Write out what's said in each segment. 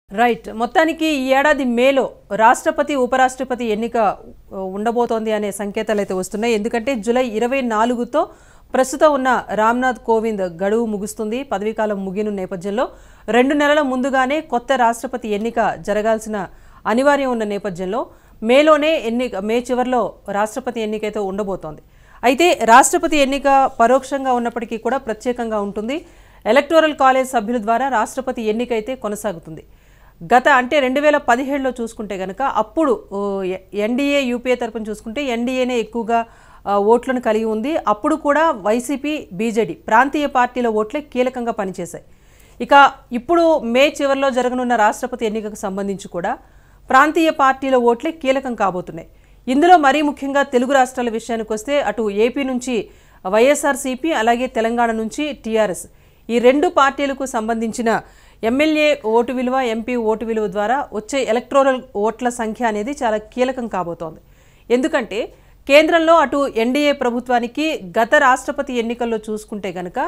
Right మొత్తానికి ఈ ఏడాది మేలో రాష్ట్రపతి ఉపరాష్ట్రపతి ఎన్నిక ఆ, ఉండబోతోంది అనే సంకేతాలు అయితే వస్తున్నాయి ఎందుకంటే జూలై ఇరవై నాలుగుతో ప్రస్తుతం ఉన్న రామ్నాథ్ కోవింద్ గడువు ముగుస్తుంది పదవీకాలం ముగిన నేపథ్యంలో రెండు నెలల ముందుగానే కొత్త రాష్ట్రపతి ఎన్నిక జరగాల్సిన అనివార్యం ఉన్న నేపథ్యంలో మేలోనే ఎన్నిక మే చివరిలో రాష్ట్రపతి ఎన్నిక అయితే ఉండబోతోంది అయితే రాష్ట్రపతి ఎన్నిక పరోక్షంగా ఉన్నప్పటికీ కూడా ప్రత్యేకంగా ఉంటుంది ఎలక్టోరల్ కాలేజ్ సభ్యుల ద్వారా రాష్ట్రపతి ఎన్నిక అయితే కొనసాగుతుంది గత అంటే రెండు వేల పదిహేడులో చూసుకుంటే కనుక అప్పుడు ఓ, ఎ- ఎన్డీఏ యూపీఏ తరపున చూసుకుంటే ఎన్డీఏనే ఎక్కువగా ఆ, ఓట్లను కలిగి ఉంది అప్పుడు కూడా వైసీపీ బీజేడీ ప్రాంతీయ పార్టీల ఓట్లే కీలకంగా పనిచేశాయి ఇక ఇప్పుడు మే చివరిలో జరగనున్న రాష్ట్రపతి ఎన్నికకు సంబంధించి కూడా ప్రాంతీయ పార్టీల ఓట్లే కీలకం కాబోతున్నాయి ఇందులో మరీ ముఖ్యంగా తెలుగు రాష్ట్రాల విషయానికి వస్తే అటు ఏపీ నుంచి వైఎస్ఆర్సీపీ అలాగే తెలంగాణ నుంచి టీఆర్ఎస్ ఈ రెండు పార్టీలకు సంబంధించిన ఎమ్మెల్యే ఓటు విలువ ఎంపీ ఓటు విలువ ద్వారా వచ్చే ఎలక్ట్రోరల్ ఓట్ల సంఖ్య అనేది చాలా కీలకం కాబోతోంది ఎందుకంటే కేంద్రంలో అటు ఎన్డీఏ ప్రభుత్వానికి గత రాష్ట్రపతి ఎన్నికల్లో చూసుకుంటే కనుక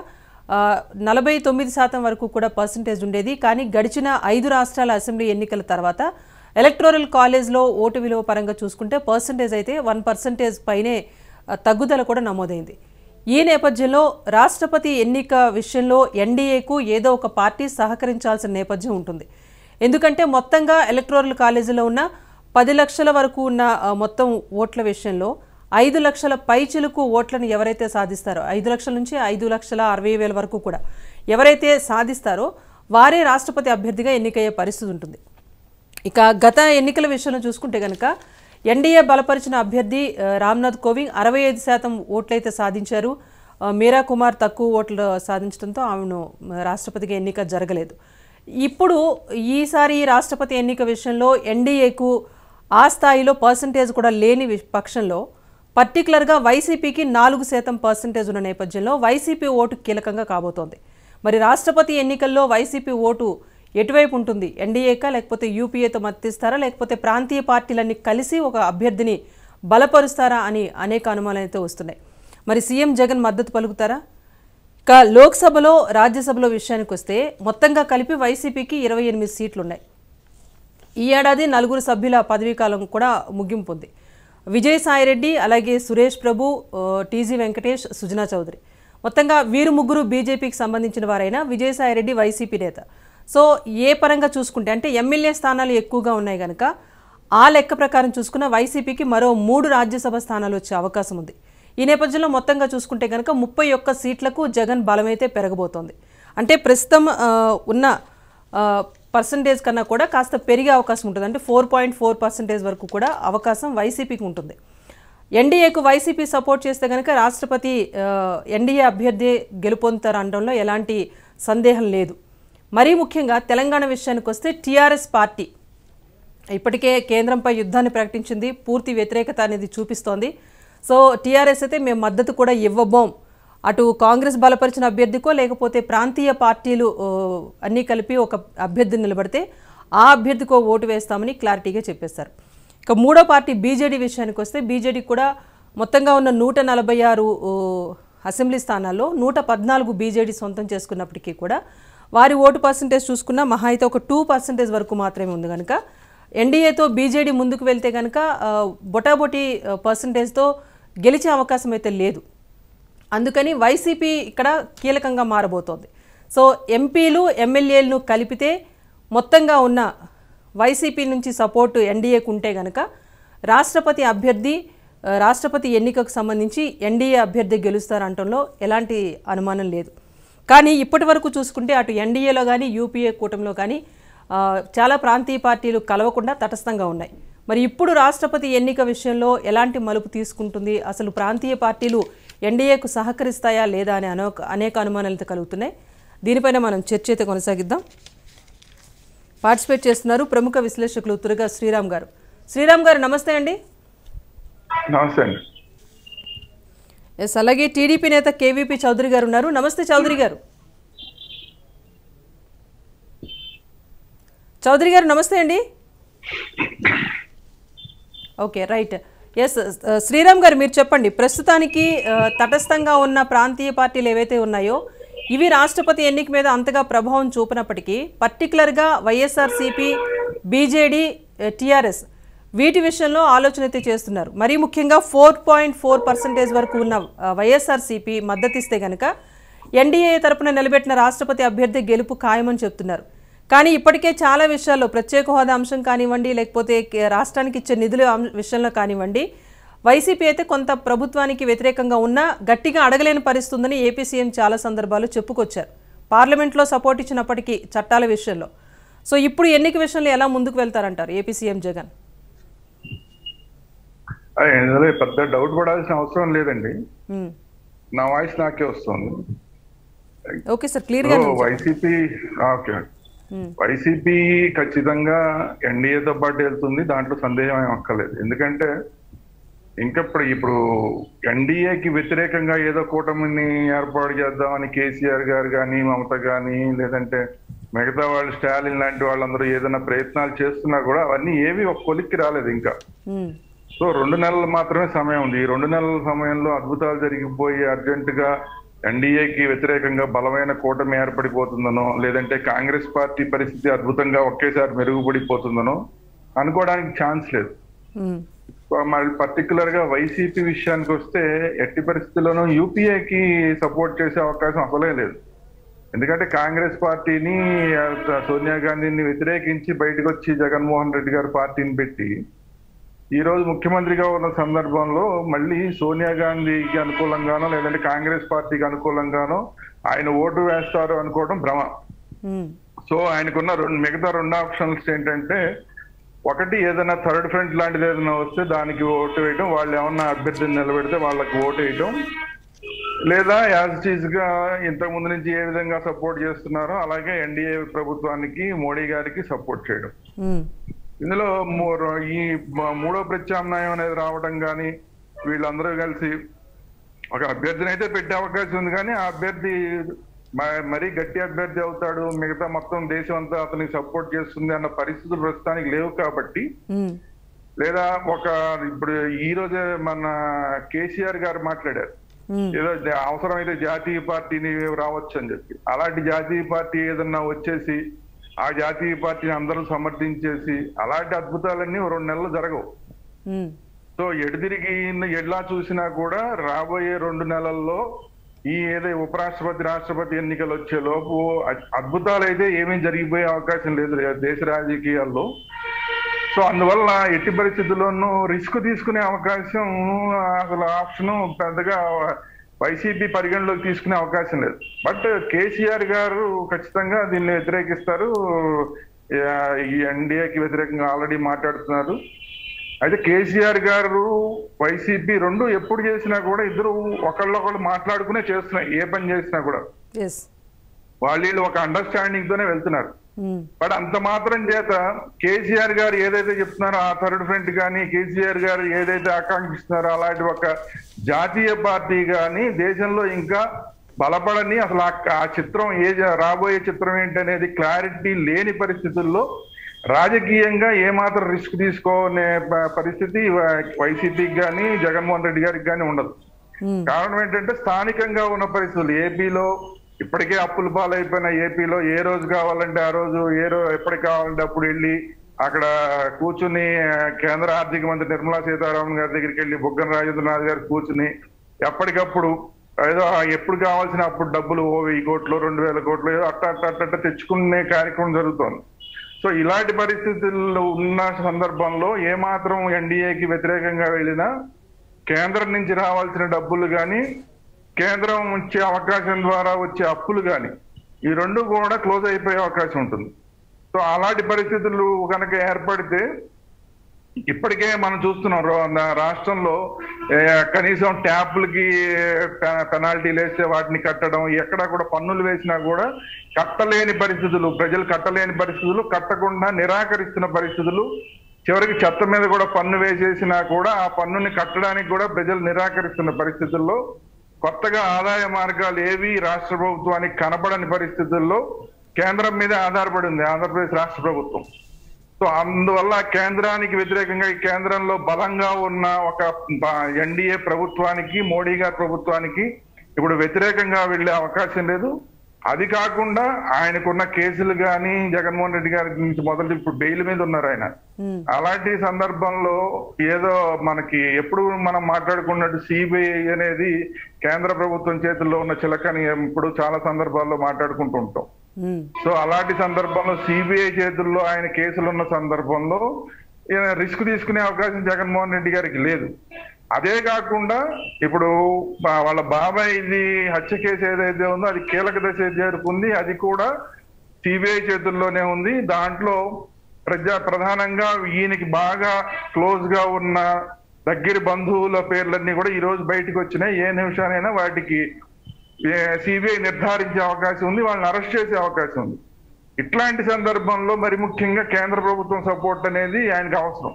నలభై తొమ్మిది శాతం వరకు కూడా పర్సంటేజ్ ఉండేది కానీ గడిచిన ఐదు రాష్ట్రాల అసెంబ్లీ ఎన్నికల తర్వాత ఎలక్టోరల్ కాలేజ్లో ఓటు విలువ పరంగా చూసుకుంటే పర్సంటేజ్ అయితే వన్ పర్సంటేజ్ పైనే ఆ, తగ్గుదల కూడా నమోదైంది ఈ నేపథ్యంలో రాష్ట్రపతి ఎన్నిక విషయంలో ఎన్డీఏకు ఏదో ఒక పార్టీ సహకరించాల్సిన నేపథ్యం ఉంటుంది ఎందుకంటే మొత్తంగా ఎలక్టోరల్ కాలేజీలో ఉన్న పది లక్షల వరకు ఉన్న ఆ, మొత్తం ఓట్ల విషయంలో ఐదు లక్షల పైచిలుకు ఓట్లను ఎవరైతే సాధిస్తారో ఐదు లక్షల నుంచి ఐదు లక్షల అరవై వేల వరకు కూడా ఎవరైతే సాధిస్తారో వారే రాష్ట్రపతి అభ్యర్థిగా ఎన్నికయ్యే పరిస్థితి ఉంటుంది ఇక గత ఎన్నికల విషయంలో చూసుకుంటే కనుక ఎన్డీఏ బలపరిచిన అభ్యర్థి ఆ, రామ్నాథ్ కోవింద్ అరవై ఐదు శాతం ఓట్లయితే సాధించారు ఆ, మీరా కుమార్ తక్కువ ఓట్లు సాధించడంతో ఆమెను ఆ, రాష్ట్రపతిగా ఎన్నిక జరగలేదు ఇప్పుడు ఈసారి రాష్ట్రపతి ఎన్నిక విషయంలో ఎన్డీఏకు ఆ స్థాయిలో పర్సంటేజ్ కూడా లేని వి- పక్షంలో పర్టికులర్గా వైసీపీకి నాలుగు శాతం పర్సంటేజ్ ఉన్న నేపథ్యంలో వైసీపీ ఓటు కీలకంగా కాబోతోంది మరి రాష్ట్రపతి ఎన్నికల్లో వైసీపీ ఓటు ఎటువైపు ఉంటుంది ఎన్డీఏకా లేకపోతే యూపీఏతో మద్దతిస్తారా లేకపోతే ప్రాంతీయ పార్టీలన్నీ కలిసి ఒక అభ్యర్థిని బలపరుస్తారా అని అనేక అనుమానాలు అయితే వస్తున్నాయి మరి సీఎం జగన్ మద్దతు పలుకుతారా ఇక లోక్సభలో రాజ్యసభలో విషయానికి వస్తే మొత్తంగా కలిపి వైసీపీకి ఇరవై ఎనిమిది సీట్లు ఉన్నాయి ఈ ఏడాది నలుగురు సభ్యుల పదవీకాలం కూడా ముగింపు ఉంది విజయసాయిరెడ్డి అలాగే సురేష్ ప్రభు ఆ, టీజీ వెంకటేష్ సుజనా చౌదరి మొత్తంగా వీరు ముగ్గురు బీజేపీకి సంబంధించిన వారైనా విజయసాయిరెడ్డి వైసీపీ నేత సో ఏ పరంగా చూసుకుంటే అంటే ఎమ్మెల్యే స్థానాలు ఎక్కువగా ఉన్నాయి కనుక ఆ లెక్క ప్రకారం చూసుకున్న వైసీపీకి మరో మూడు రాజ్యసభ స్థానాలు వచ్చే అవకాశం ఉంది ఈ నేపథ్యంలో మొత్తంగా చూసుకుంటే కనుక ముప్పై ఒక్క సీట్లకు జగన్ బలమైతే పెరగబోతోంది అంటే ప్రస్తుతం ఆ, ఉన్న పర్సంటేజ్ కన్నా కూడా కాస్త పెరిగే అవకాశం ఉంటుంది అంటే ఫోర్ పాయింట్ ఫోర్ పర్సెంటేజ్ వరకు కూడా అవకాశం వైసీపీకి ఉంటుంది ఎన్డీఏకు వైసీపీ సపోర్ట్ చేస్తే కనుక రాష్ట్రపతి ఆ, ఎన్డీఏ అభ్యర్థి గెలుపొందుతారు అనడంలో ఎలాంటి సందేహం లేదు మరీ ముఖ్యంగా తెలంగాణ విషయానికి వస్తే టీఆర్ఎస్ పార్టీ ఇప్పటికే కేంద్రంపై యుద్ధాన్ని ప్రకటించింది పూర్తి వ్యతిరేకత అనేది చూపిస్తోంది సో టీఆర్ఎస్ అయితే మేము మద్దతు కూడా ఇవ్వబోం అటు కాంగ్రెస్ బలపరిచిన అభ్యర్థికో లేకపోతే ప్రాంతీయ పార్టీలు ఓ, అన్నీ కలిపి ఒక అభ్యర్థిని నిలబడితే ఆ అభ్యర్థికో ఓటు వేస్తామని క్లారిటీగా చెప్పేశారు ఇక మూడో పార్టీ బీజేడీ విషయానికి వస్తే బీజేడీ కూడా మొత్తంగా ఉన్న నూట నలభై ఆరు ఓ, అసెంబ్లీ స్థానాల్లో నూట పద్నాలుగు బీజేడీ సొంతం చేసుకున్నప్పటికీ కూడా వారి ఓటు పర్సంటేజ్ చూసుకున్నా మహా అయితే ఒక టూ పర్సెంటేజ్ వరకు మాత్రమే ఉంది కనుక ఎన్డీఏతో బీజేడీ ముందుకు వెళ్తే కనుక ఆ, బొటాబొటీ ఆ, పర్సంటేజ్తో గెలిచే అవకాశం అయితే లేదు అందుకని వైసీపీ ఇక్కడ కీలకంగా మారబోతోంది సో ఎంపీలు ఎమ్మెల్యేలను కలిపితే మొత్తంగా ఉన్న వైసీపీ నుంచి సపోర్టు ఎన్డీఏకు ఉంటే కనుక రాష్ట్రపతి అభ్యర్థి ఆ, రాష్ట్రపతి ఎన్నికకు సంబంధించి ఎన్డీఏ అభ్యర్థి గెలుస్తారంటంలో ఎలాంటి అనుమానం లేదు కానీ ఇప్పటి వరకు చూసుకుంటే అటు ఎన్డీఏలో కానీ యూపీఏ కూటమిలో కానీ ఆ, చాలా ప్రాంతీయ పార్టీలు కలవకుండా తటస్థంగా ఉన్నాయి మరి ఇప్పుడు రాష్ట్రపతి ఎన్నిక విషయంలో ఎలాంటి మలుపు తీసుకుంటుంది అసలు ప్రాంతీయ పార్టీలు ఎన్డీఏకు సహకరిస్తాయా లేదా అనే అనేక అనేక అనుమానాలు అయితే కలుగుతున్నాయి దీనిపైన మనం చర్చ అయితే కొనసాగిద్దాం పార్టిసిపేట్ చేస్తున్నారు ప్రముఖ విశ్లేషకులు తురగా శ్రీరామ్ గారు శ్రీరామ్ గారు నమస్తే అండి నమస్తే అండి ఎస్ అలాగే టీడీపీ నేత కేవీపీ చౌదరి గారు ఉన్నారు నమస్తే చౌదరి గారు చౌదరి గారు నమస్తే అండి ఓకే రైట్ ఎస్ శ్రీరామ్ గారు మీరు చెప్పండి ప్రస్తుతానికి ఆ, తటస్థంగా ఉన్న ప్రాంతీయ పార్టీలు ఏవైతే ఉన్నాయో ఇవి రాష్ట్రపతి ఎన్నిక మీద అంతగా ప్రభావం చూపినప్పటికీ పర్టికులర్గా వైఎస్ఆర్సీపీ బీజేడీ టీఆర్ఎస్ వీటి విషయంలో ఆలోచన అయితే చేస్తున్నారు మరీ ముఖ్యంగా ఫోర్ పాయింట్ ఫోర్ పర్సెంటేజ్ వరకు ఉన్న ఆ, వైఎస్ఆర్సీపీ మద్దతిస్తే గనక ఎన్డీఏ తరపున నిలబెట్టిన రాష్ట్రపతి అభ్యర్థి గెలుపు ఖాయమని చెప్తున్నారు కానీ ఇప్పటికే చాలా విషయాల్లో ప్రత్యేక హోదా అంశం కానివ్వండి లేకపోతే కే- రాష్ట్రానికి ఇచ్చే నిధుల అంశ- విషయంలో కానివ్వండి వైసీపీ అయితే కొంత ప్రభుత్వానికి వ్యతిరేకంగా ఉన్నా గట్టిగా అడగలేని పరిస్థితి ఉందని ఏపీ సీఎం చాలా సందర్భాలు చెప్పుకొచ్చారు పార్లమెంట్లో సపోర్ట్ ఇచ్చినప్పటికీ చట్టాల విషయంలో సో ఇప్పుడు ఎన్నిక విషయంలో ఎలా ముందుకు వెళ్తారంటారు ఏపీ సీఎం జగన్ ఆ, ఇందులో పెద్ద డౌట్ పడాల్సిన అవసరం లేదండి ఉమ్. నా వాయిస్ నాకే వస్తుంది ఓకే సార్ క్లియర్గా వైసీపీ ఓకే వైసీపీ ఖచ్చితంగా ఎన్డీఏతో పాటు వెళ్తుంది దాంట్లో సందేహం ఏం అక్కర్లేదు ఎందుకంటే ఇంకప్పుడు ఇప్పుడు ఎన్డీఏకి వ్యతిరేకంగా ఏదో కూటమిని ఏర్పాటు చేద్దామని కేసీఆర్ గారు కానీ మమత కానీ లేదంటే మిగతా వాళ్ళు స్టాలిన్ లాంటి వాళ్ళందరూ ఏదైనా ప్రయత్నాలు చేస్తున్నా కూడా అవన్నీ ఏవి ఒక కొలిక్కి రాలేదు ఇంకా సో రెండు నెలలు మాత్రమే సమయం ఉంది ఈ రెండు నెలల సమయంలో అద్భుతాలు జరిగిపోయి అర్జెంట్ గా ఎన్డీఏకి వ్యతిరేకంగా బలమైన కూటమి ఏర్పడిపోతుందనో లేదంటే కాంగ్రెస్ పార్టీ పరిస్థితి అద్భుతంగా ఒకేసారి మెరుగుపడిపోతుందనో అనుకోవడానికి ఛాన్స్ లేదు మరి పర్టికులర్ గా వైసీపీ విషయానికి వస్తే ఎట్టి పరిస్థితుల్లోనూ యూపీఏకి సపోర్ట్ చేసే అవకాశం అసలే లేదు ఎందుకంటే కాంగ్రెస్ పార్టీని ఆ, సోనియా గాంధీని వ్యతిరేకించి బయటకు వచ్చి జగన్మోహన్ రెడ్డి గారి పార్టీని పెట్టి ఈ రోజు ముఖ్యమంత్రిగా ఉన్న సందర్భంలో మళ్ళీ సోనియా గాంధీకి అనుకూలంగానో లేదంటే కాంగ్రెస్ పార్టీకి అనుకూలంగానో ఆయన ఓటు వేస్తారు అనుకోవడం భ్రమ సో ఆయనకున్న రెండు మిగతా రెండు ఆప్షన్స్ ఏంటంటే ఒకటి ఏదైనా థర్డ్ ఫ్రంట్ లాంటిది ఏదైనా వస్తే దానికి ఓటు వేయడం వాళ్ళు ఏమన్నా అభ్యర్థిని నిలబెడితే వాళ్ళకి ఓటు వేయడం లేదా యాజ్ ఇట్ గా ఇంతకు ముందు నుంచి ఏ విధంగా సపోర్ట్ చేస్తున్నారో అలాగే ఎన్డీఏ ప్రభుత్వానికి మోడీ గారికి సపోర్ట్ చేయడం ఇందులో మూ- ఈ మ- మూడో ప్రత్యామ్నాయం అనేది రావడం కానీ వీళ్ళందరూ కలిసి ఒక అభ్యర్థిని అయితే పెట్టే అవకాశం ఉంది కానీ ఆ అభ్యర్థి మ- మరీ గట్టి అభ్యర్థి అవుతాడు మిగతా మొత్తం దేశం అంతా అతనికి సపోర్ట్ చేస్తుంది అన్న పరిస్థితులు ప్రస్తుతానికి లేవు కాబట్టి లేదా ఒక ఇప్పుడు ఈ రోజే మన కేసీఆర్ గారు మాట్లాడారు ఏదో జా- అవసరమైతే జాతీయ పార్టీని రావచ్చు అని చెప్పి అలాంటి జాతీయ పార్టీ ఏదన్నా వచ్చేసి ఆ జాతీయ పార్టీని అందరూ సమర్థించేసి అలాంటి అద్భుతాలన్నీ ఓ రెండు నెలలు జరగవు సో ఎడదిరిగి ఎట్లా చూసినా కూడా రాబోయే రెండు నెలల్లో ఈ ఏదో ఉపరాష్ట్రపతి రాష్ట్రపతి ఎన్నికలు వచ్చే లోపు అ- అద్భుతాలు అయితే ఏమీ జరిగిపోయే అవకాశం లేదు రే- దేశ రాజకీయాల్లో సో అందువల్ల ఎట్టి పరిస్థితుల్లోనూ రిస్క్ తీసుకునే అవకాశం అసలు ఆప్షన్ పెద్దగా వైసీపీ పరిగణలోకి తీసుకునే అవకాశం లేదు బట్ కేసీఆర్ గారు ఖచ్చితంగా దీన్ని వ్యతిరేకిస్తారు ఆ, ఈ ఎన్డీఏకి వ్యతిరేకంగా ఆల్రెడీ మాట్లాడుతున్నారు అయితే కేసీఆర్ గారు వైసీపీ రెండు ఎప్పుడు చేసినా కూడా ఇద్దరు ఒకళ్ళొకళ్ళు మాట్లాడుకునే చేస్తున్నాయి ఏ పని చేసినా కూడా ఎస్ వాళ్ళు వీళ్ళు ఒక అండర్స్టాండింగ్ తోనే వెళ్తున్నారు బట్ అంత మాత్రం చేత కేసీఆర్ గారు ఏదైతే చెప్తున్నారో ఆ థర్డ్ ఫ్రంట్ కానీ కేసీఆర్ గారు ఏదైతే ఆకాంక్షిస్తున్నారో అలాంటి ఒక జాతీయ పార్టీ కానీ దేశంలో ఇంకా బలపడని అసలు ఆ- ఆ చిత్రం ఏ జ- రాబోయే చిత్రం ఏంటనేది క్లారిటీ లేని పరిస్థితుల్లో రాజకీయంగా ఏమాత్రం రిస్క్ తీసుకోనే ప- పరిస్థితి వైసీపీకి కానీ జగన్మోహన్ రెడ్డి గారికి కానీ ఉండదు కారణం ఏంటంటే స్థానికంగా ఉన్న పరిస్థితులు ఏపీలో ఇప్పటికే అప్పుల పాలైపోయిన ఏపీలో ఏ రోజు కావాలంటే ఆ రోజు ఏ రోజు ఎప్పటికి కావాలంటే అప్పుడు వెళ్ళి అక్కడ కూర్చుని ఆ, కేంద్ర ఆర్థిక మంత్రి నిర్మలా సీతారామన్ గారి దగ్గరికి వెళ్ళి బుగ్గన రాజేంద్రనాథ్ గారు కూర్చుని ఎప్పటికప్పుడు ఏదో ఆ ఎప్పుడు కావాల్సిన అప్పుడు డబ్బులు ఓ వెయ్యి కోట్లు రెండు వేల కోట్లు ఏదో అట్ట అట్ట అట్ట అట్ట తెచ్చుకునే కార్యక్రమం జరుగుతోంది సో ఇలాంటి పరిస్థితుల్లో ఉన్న సందర్భంలో ఏమాత్రం ఎన్డీఏకి వ్యతిరేకంగా వెళ్ళినా కేంద్రం నుంచి రావాల్సిన డబ్బులు కానీ కేంద్రం వచ్చే అవకాశం ద్వారా వచ్చే అప్పులు కానీ ఈ రెండు కూడా క్లోజ్ అయిపోయే అవకాశం ఉంటుంది సో అలాంటి పరిస్థితులు కనుక ఏర్పడితే ఇప్పటికే మనం చూస్తున్నాం రో- నా- రాష్ట్రంలో ఏ, కనీసం ట్యాప్లకి పె- పెనాల్టీలు వేస్తే వాటిని కట్టడం ఎక్కడ కూడా పన్నులు వేసినా కూడా కట్టలేని పరిస్థితులు ప్రజలు కట్టలేని పరిస్థితులు కట్టకుండా నిరాకరిస్తున్న పరిస్థితులు చివరికి చెత్త మీద కూడా పన్ను వేసేసినా కూడా ఆ పన్నుని కట్టడానికి కూడా ప్రజలు నిరాకరిస్తున్న పరిస్థితుల్లో కొత్తగా ఆదాయ మార్గాలు ఏవి రాష్ట్ర ప్రభుత్వానికి కనబడని పరిస్థితుల్లో కేంద్రం మీద ఆధారపడి ఉంది ఆంధ్రప్రదేశ్ రాష్ట్ర ప్రభుత్వం సో అందువల్ల కేంద్రానికి వ్యతిరేకంగా ఈ కేంద్రంలో బలంగా ఉన్న ఒక ఎన్డీఏ ప్రభుత్వానికి మోడీ గారి ప్రభుత్వానికి ఇప్పుడు వ్యతిరేకంగా వెళ్లే అవకాశం లేదు అది కాకుండా ఆయనకున్న కేసులు కానీ జగన్మోహన్ రెడ్డి గారి నుంచి మొదలు ఇప్పుడు బెయిల్ మీద ఉన్నారు ఆయన ఉమ్, అలాంటి సందర్భంలో ఏదో మనకి ఎప్పుడు మనం మాట్లాడుకున్నట్టు సిబిఐ అనేది కేంద్ర ప్రభుత్వం చేతుల్లో ఉన్న చిలకని ఇప్పుడు చాలా సందర్భాల్లో మాట్లాడుకుంటూ ఉంటాం ఉమ్, సో అలాంటి సందర్భంలో సిబిఐ చేతుల్లో ఆయన కేసులు ఉన్న సందర్భంలో ఈయన రిస్క్ తీసుకునే అవకాశం జగన్మోహన్ రెడ్డి గారికి లేదు అదే కాకుండా ఇప్పుడు బా- వాళ్ళ బాబాయ్ ఇది హత్య కేసు ఏదైతే ఉందో అది కీలక దశ చేరుకుంది అది కూడా సిబిఐ చేతుల్లోనే ఉంది దాంట్లో ప్రజా ప్రధానంగా ఈయనకి బాగా క్లోజ్ గా ఉన్న దగ్గర బంధువుల పేర్లన్నీ కూడా ఈ రోజు బయటకు వచ్చినాయి ఏ నిమిషానైనా వాటికి సిబిఐ నిర్ధారించే అవకాశం ఉంది వాళ్ళని అరెస్ట్ చేసే అవకాశం ఉంది ఇట్లాంటి సందర్భంలో మరి ముఖ్యంగా కేంద్ర ప్రభుత్వం సపోర్ట్ అనేది ఆయనకు అవసరం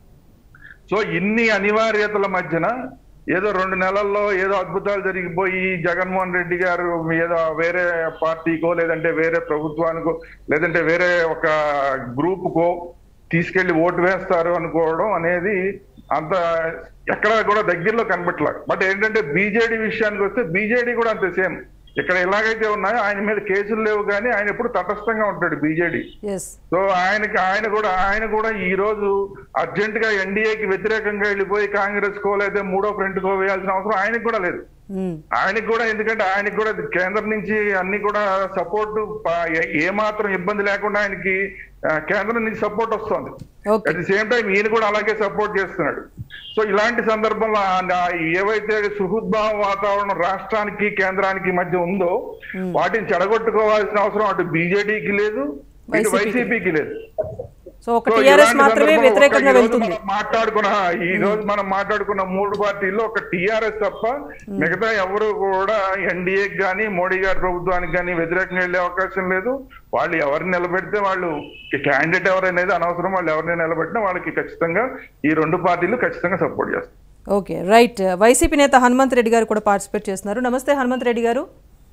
సో ఇన్ని అనివార్యతల మధ్యన ఏదో రెండు నెలల్లో ఏదో అద్భుతాలు జరిగిపోయి జగన్మోహన్ రెడ్డి గారు ఏదో వేరే పార్టీకో లేదంటే వేరే ప్రభుత్వానికో లేదంటే వేరే ఒక గ్రూపుకో తీసుకెళ్లి ఓటు వేస్తారు అనుకోవడం అనేది అంత ఎక్కడ కూడా దగ్గరలో కనబట్టలేదు బట్ ఏంటంటే బీజేడీ విషయానికి వస్తే బీజేడీ కూడా అంతే సేమ్ ఇక్కడ ఎలాగైతే ఉన్నాయో ఆయన మీద కేసులు లేవు కానీ ఆయన ఎప్పుడు తటస్థంగా ఉంటాడు బీజేడీ ఎస్ సో ఆయనకి ఆయన కూడా ఆయన కూడా ఈ రోజు అర్జెంట్ గా ఎన్డీఏకి వ్యతిరేకంగా వెళ్ళిపోయి కాంగ్రెస్ కో లేదా మూడో ఫ్రంట్ కో వేయాల్సిన అవసరం ఆయనకు కూడా లేదు ఉమ్, ఆయనకి కూడా ఎందుకంటే ఆయనకి కూడా కేంద్రం నుంచి అన్ని కూడా సపోర్ట్ ఏ మాత్రం ఇబ్బంది లేకుండా ఆయనకి ఆ, కేంద్రం నుంచి సపోర్ట్ వస్తుంది okay at the same time ఈయన కూడా అలాగే సపోర్ట్ చేస్తున్నాడు సో ఇలాంటి సందర్భంలో ఆ- ఆ ఏవైతే సుహృద్భావ వాతావరణం రాష్ట్రానికి కేంద్రానికి మధ్య ఉందో వాటిని చెడగొట్టుకోవాల్సిన అవసరం అటు బీజేడీకి లేదు ఇటు వైసీపీకి. వైసీపీకి లేదు సో ఒక సో టిఆర్ఎస్ ఇలాంటి మాత్రమే సందర్భంలో వ్యతిరేకంగా ఒక్క ఈ రోజు వెళ్తుంది మనం మాట్లాడుకున్న ఈ రోజు మనం మాట్లాడుకున్న మూడు పార్టీల్లో ఒక టిఆర్ఎస్ తప్ప మిగతా ఎవరు కూడా ఎన్డీఏకి కానీ మోడీ గారి ప్రభుత్వానికి కానీ వ్యతిరేకంగా వెళ్ళే అవకాశం లేదు వాళ్ళు ఎవరిని నిలబెడితే వాళ్ళు క్యాండిడేట్ ఎవరనేది అనవసరం వాళ్ళు ఎవరిని నిలబెట్టినా వాళ్ళకి ఖచ్చితంగా ఈ రెండు పార్టీలు ఖచ్చితంగా సపోర్ట్ చేస్తారు ఓకే రైట్ వైసీపీ నేత హనుమంత్ రెడ్డి గారు కూడా పార్టిసిపేట్ చేస్తున్నారు నమస్తే హనుమంత్ రెడ్డి గారు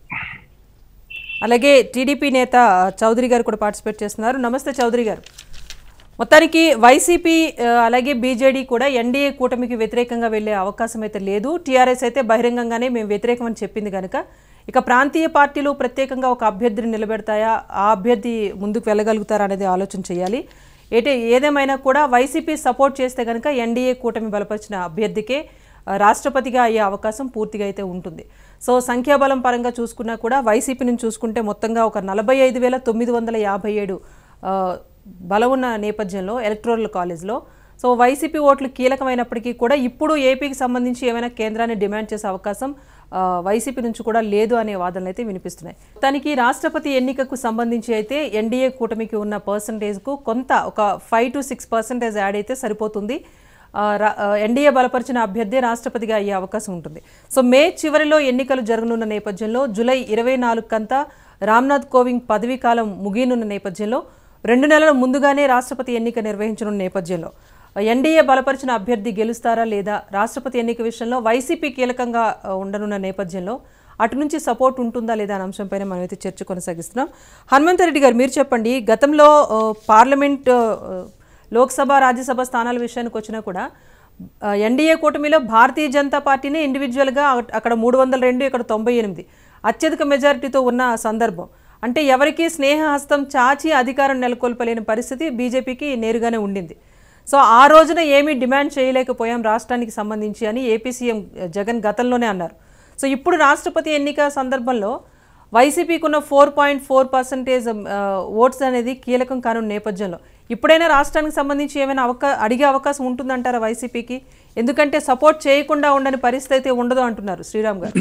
అలాగే టీడీపీ నేత చౌదరి గారు కూడా పార్టిసిపేట్ చేస్తున్నారు నమస్తే చౌదరి గారు మొత్తానికి వైసీపీ ఆ, అలాగే బీజేడీ కూడా ఎన్డీఏ కూటమికి వ్యతిరేకంగా వెళ్ళే అవకాశం అయితే లేదు టీఆర్ఎస్ అయితే బహిరంగంగానే మేము వ్యతిరేకమని చెప్పింది కనుక ఇక ప్రాంతీయ పార్టీలు ప్రత్యేకంగా ఒక అభ్యర్థిని నిలబెడతాయా ఆ అభ్యర్థి ముందుకు వెళ్ళగలుగుతారా అనేది ఆలోచన చేయాలి ఏటే ఏదేమైనా కూడా వైసీపీ సపోర్ట్ చేస్తే కనుక ఎన్డీఏ కూటమి బలపరిచిన అభ్యర్థికే ఆ, రాష్ట్రపతిగా అయ్యే అవకాశం పూర్తిగా అయితే ఉంటుంది సో సంఖ్యాబలం పరంగా చూసుకున్నా కూడా వైసీపీ నుంచి చూసుకుంటే మొత్తంగా ఒక నలభై ఐదు వేల తొమ్మిది వందల యాభై ఏడు ఆ, బలం ఉన్న నేపథ్యంలో ఎలక్ట్రోరల్ కాలేజ్లో సో వైసీపీ ఓట్లు కీలకమైనప్పటికీ కూడా ఇప్పుడు ఏపీకి సంబంధించి ఏమైనా కేంద్రాన్ని డిమాండ్ చేసే అవకాశం ఆ, వైసీపీ నుంచి కూడా లేదు అనే వాదనలు అయితే వినిపిస్తున్నాయి దానికి రాష్ట్రపతి ఎన్నికకు సంబంధించి అయితే ఎన్డీఏ కూటమికి ఉన్న పర్సంటేజ్కు కొంత ఒక five to six percentage add అయితే సరిపోతుంది ఆ, రా- ఆ, ఎన్డీఏ బలపరిచిన అభ్యర్థి రాష్ట్రపతిగా అయ్యే అవకాశం ఉంటుంది సో మే చివరిలో ఎన్నికలు జరగనున్న నేపథ్యంలో జూలై ఇరవై నాలుగు కంతా రామ్నాథ్ కోవింద్ పదవీ కాలం ముగియనున్న నేపథ్యంలో రెండు నెలల ముందుగానే రాష్ట్రపతి ఎన్నిక నిర్వహించనున్న నేపథ్యంలో ఎన్డీఏ బలపరిచిన అభ్యర్థి గెలుస్తారా లేదా రాష్ట్రపతి ఎన్నిక విషయంలో వైసీపీ కీలకంగా ఆ, ఉండనున్న నేపథ్యంలో అటు నుంచి సపోర్ట్ ఉంటుందా లేదా అనే అంశంపైన మనమైతే చర్చ కొనసాగిస్తున్నాం హనుమంతరెడ్డి గారు మీరు చెప్పండి గతంలో ఆ, పార్లమెంట్ ఆ, లోక్సభ రాజ్యసభ స్థానాల విషయానికి వచ్చినా కూడా ఆ, ఎన్డీఏ కూటమిలో భారతీయ జనతా పార్టీనే ఇండివిజువల్గా అక్కడ- అక్కడ మూడు వందల రెండు ఇక్కడ తొంభై ఎనిమిది అత్యధిక మెజారిటీతో ఉన్న సందర్భం అంటే ఎవరికి స్నేహహస్తం చాచి అధికారం నెలకొల్పలేని పరిస్థితి బీజేపీకి నేరుగానే ఉండింది సో ఆ రోజున ఏమీ డిమాండ్ చేయలేకపోయాం రాష్ట్రానికి సంబంధించి అని ఏపీ సీఎం జగన్ గతంలోనే అన్నారు సో ఇప్పుడు రాష్ట్రపతి ఎన్నిక సందర్భంలో వైసీపీకి ఉన్న four point four percentage votes అనేది కీలకం కానున్న నేపథ్యంలో ఇప్పుడైనా రాష్ట్రానికి సంబంధించి ఏమైనా అవకా అడిగే అవకాశం ఉంటుందంటారా వైసీపీకి ఎందుకంటే సపోర్ట్ చేయకుండా ఉండని పరిస్థితి అయితే ఉండదు అంటున్నారు శ్రీరామ్ గారు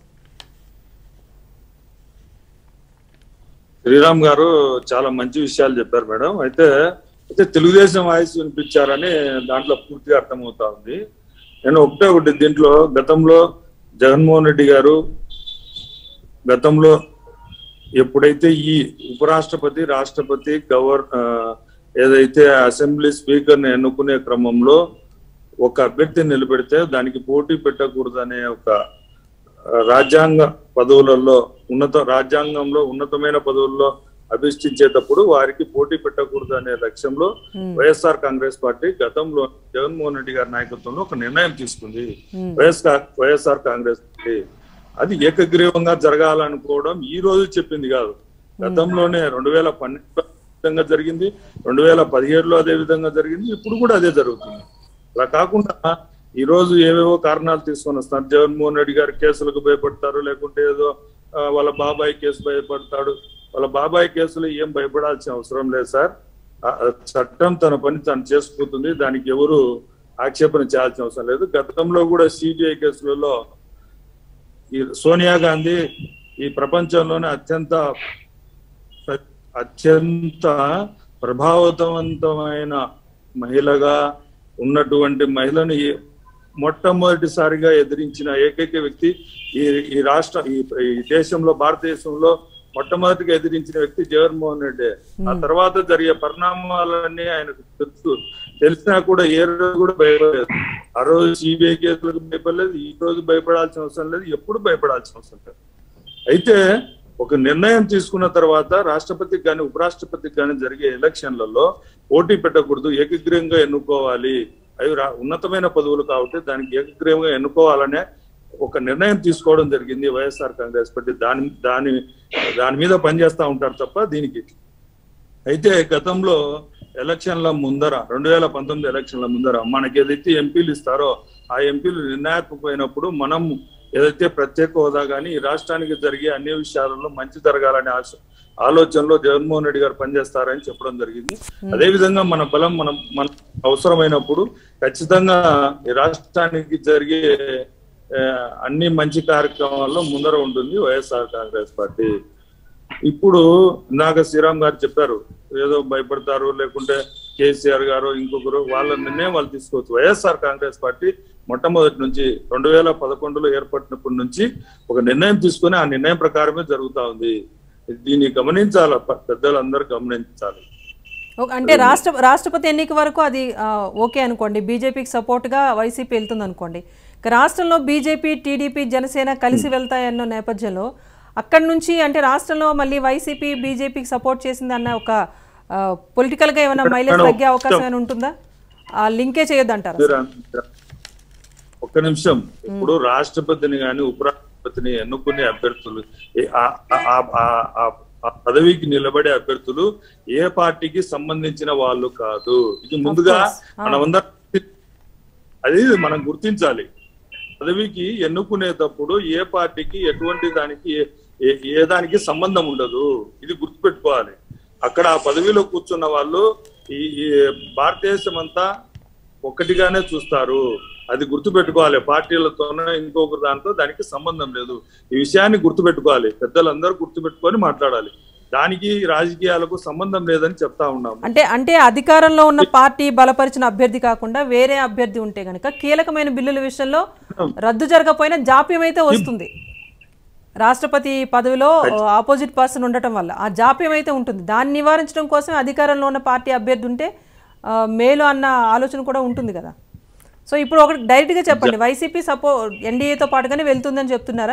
శ్రీరామ్ గారు చాలా మంచి విషయాలు చెప్పారు మేడం అయితే అయితే తెలుగుదేశం వాయిస్ వినిపించారని దాంట్లో పూర్తిగా అర్థమవుతా ఉంది నేను ఒకటే ఒకటి దీంట్లో గతంలో జగన్మోహన్ రెడ్డి గారు గతంలో ఎప్పుడైతే ఈ ఉపరాష్ట్రపతి రాష్ట్రపతి గవర్ ఆ, ఏదైతే అసెంబ్లీ స్పీకర్ ని ఎన్నుకునే క్రమంలో ఒక అభ్యర్థిని నిలబెడితే దానికి పోటీ పెట్టకూడదనే ఒక ఆ, రాజ్యాంగ పదవులలో ఉన్నత రాజ్యాంగంలో ఉన్నతమైన పదవుల్లో అభిష్టించేటప్పుడు వారికి పోటీ పెట్టకూడదు అనే లక్ష్యంలో వైఎస్ఆర్ కాంగ్రెస్ పార్టీ గతంలో జగన్మోహన్ రెడ్డి గారి నాయకత్వంలో ఒక నిర్ణయం తీసుకుంది వైఎస్ఆర్ వైఎస్ఆర్ కాంగ్రెస్ పార్టీ అది ఏకగ్రీవంగా జరగాలనుకోవడం ఈ రోజు చెప్పింది కాదు గతంలోనే రెండు వేల పన్నెండులో విధంగా జరిగింది రెండు వేల పదిహేడులో అదే విధంగా జరిగింది ఇప్పుడు కూడా అదే జరుగుతుంది అలా కాకుండా ఈ రోజు ఏవేవో కారణాలు తీసుకొని వస్తారు జగన్మోహన్ రెడ్డి గారి కేసులకు భయపడతారు లేకుంటే ఏదో ఆ, వాళ్ళ బాబాయ్ కేసు భయపడతాడు వాళ్ళ బాబాయ్ కేసులు ఏం భయపడాల్సిన అవసరం లేదు సార్ ఆ, ఆ చట్టం తన పని తను చేసుకుంటుంది దానికి ఎవరు ఆక్షేపణ చేయాల్సిన అవసరం లేదు గతంలో కూడా సిబిఐ కేసులలో ఈ సోనియా గాంధీ ఈ ప్రపంచంలోనే అత్యంత అత్యంత ప్రభావవంతమైన మహిళగా ఉన్నటువంటి మహిళను ఈ మొట్టమొదటిసారిగా ఎదిరించిన ఏకైక వ్యక్తి ఈ ఈ రాష్ట్ర ఈ ఈ దేశంలో భారతదేశంలో మొట్టమొదటిగా ఎదిరించిన వ్యక్తి జగన్మోహన్ రెడ్డి ఆ తర్వాత జరిగే పరిణామాలన్నీ ఆయనకు తెలుసు తెలిసినా కూడా ఏ రోజు కూడా భయపడలేదు ఆ రోజు సిబిఐ కేసులకు భయపడలేదు ఈ రోజు భయపడాల్సిన అవసరం లేదు ఎప్పుడు భయపడాల్సిన అవసరం లేదు అయితే ఒక నిర్ణయం తీసుకున్న తర్వాత రాష్ట్రపతికి కానీ ఉపరాష్ట్రపతికి కానీ జరిగే ఎలక్షన్లలో పోటీ పెట్టకూడదు ఏకగ్రీవంగా ఎన్నుకోవాలి అవి రా- ఉన్నతమైన పదవులు కాబట్టి దానికి ఏకగ్రీవంగా ఎన్నుకోవాలనే ఒక నిర్ణయం తీసుకోవడం జరిగింది వైఎస్ఆర్ కాంగ్రెస్ పార్టీ దాని దాని దాని మీద పనిచేస్తా ఉంటారు తప్ప దీనికి అయితే గతంలో ఎలక్షన్ల ముందర రెండు వేల పంతొమ్మిది ఎలక్షన్ల ముందర మనకి ఏదైతే ఎంపీలు ఇస్తారో ఆ ఎంపీలు నిర్ణాయకమైనప్పుడు మనం ఏదైతే ప్రత్యేక హోదా కానీ ఈ రాష్ట్రానికి జరిగే అన్ని విషయాలలో మంచి జరగాలనే ఆశ ఆలోచనలో జగన్మోహన్ రెడ్డి గారు పనిచేస్తారని చెప్పడం జరిగింది అదే విధంగా మన బలం మనం మన అవసరమైనప్పుడు ఖచ్చితంగా ఈ రాష్ట్రానికి జరిగే ఆ, అన్ని మంచి కార్యక్రమాల్లో ముందర ఉంటుంది వైఎస్ఆర్ కాంగ్రెస్ పార్టీ ఇప్పుడు ఇందాక శ్రీరామ్ గారు చెప్పారు ఏదో భయపడతారు లేకుంటే కేసీఆర్ గారు ఇంకొకరు వాళ్ళ నిర్ణయం వాళ్ళు తీసుకోవచ్చు వైఎస్ఆర్ కాంగ్రెస్ పార్టీ మొట్టమొదటి నుంచి రెండు వేల పదకొండులో ఏర్పడినప్పటి నుంచి ఒక నిర్ణయం తీసుకొని ఆ నిర్ణయం ప్రకారమే జరుగుతా ఉంది దీన్ని గమనించాలి ప- పెద్దలందరూ గమనించాలి ఒక- అంటే రాష్ట్ర రాష్ట్రపతి ఎన్నిక వరకు అది ఆ, ఓకే అనుకోండి బీజేపీకి సపోర్ట్గా వైసీపీ వెళ్తుంది అనుకోండి ఇక రాష్ట్రంలో బీజేపీ టీడీపీ జనసేన కలిసి వెళ్తాయన్న నేపథ్యంలో అక్కడి నుంచి అంటే రాష్ట్రంలో మళ్ళీ వైసీపీ బీజేపీకి సపోర్ట్ చేసింది అన్న ఒక పొలిటికల్గా ఏమైనా మైలేజ్ తగ్గే అవకాశం ఏమైనా ఉంటుందా ఆ లింకే చేయొద్దు అంటారు మీరు అన్న- ఒక్క నిమిషం ఇప్పుడు రాష్ట్రపతిని గాని ఉపరాష్ట్రపతిని ఎన్నుకునే అభ్యర్థులు ఏ- ఆ- ఆ- ఆ- ఆ- ఆ- ఆ పదవికి నిలబడే అభ్యర్థులు ఏ పార్టీకి సంబంధించిన వాళ్ళు కాదు ఇది ముందుగా మనమందరం అది మనం గుర్తించాలి పదవికి ఎన్నుకునేటప్పుడు ఏ పార్టీకి ఎటువంటి దానికి ఏ- ఏ- ఏ దానికి సంబంధం ఉండదు ఇది గుర్తుపెట్టుకోవాలి అక్కడ ఆ పదవిలో కూర్చున్న వాళ్ళు ఈ ఈ భారతదేశం అంతా ఒక్కటిగానే చూస్తారు అది గుర్తుపెట్టుకోవాలి పార్టీలతోనో ఇంకొకరు దాంతో దానికి సంబంధం లేదు ఈ విషయాన్ని గుర్తుపెట్టుకోవాలి పెద్దలందరూ గుర్తుపెట్టుకొని మాట్లాడాలి దానికి రాజకీయాలకు సంబంధం లేదని చెప్తా ఉన్నాము అంటే అంటే అధికారంలో ఉన్న పార్టీ బలపరిచిన అభ్యర్థి కాకుండా వేరే అభ్యర్థి ఉంటే గనక కీలకమైన బిల్లుల విషయంలో రద్దు జరగకపోయినా జాప్యం అయితే వస్తుంది రాష్ట్రపతి పదవిలో ఆపోజిట్ పర్సన్ ఉండటం వల్ల ఆ జాప్యం అయితే ఉంటుంది దాన్ని నివారించడం కోసం అధికారంలో ఉన్న పార్టీ అభ్యర్థి ఉంటే ఆ, మేలు అన్న ఆలోచన కూడా ఉంటుంది కదా సో ఇప్పుడు ఒకటి డైరెక్ట్గా చెప్పండి వైసీపీ సపో ఎన్డీఏతో పాటుగానే వెళ్తుందని చెప్తున్నారా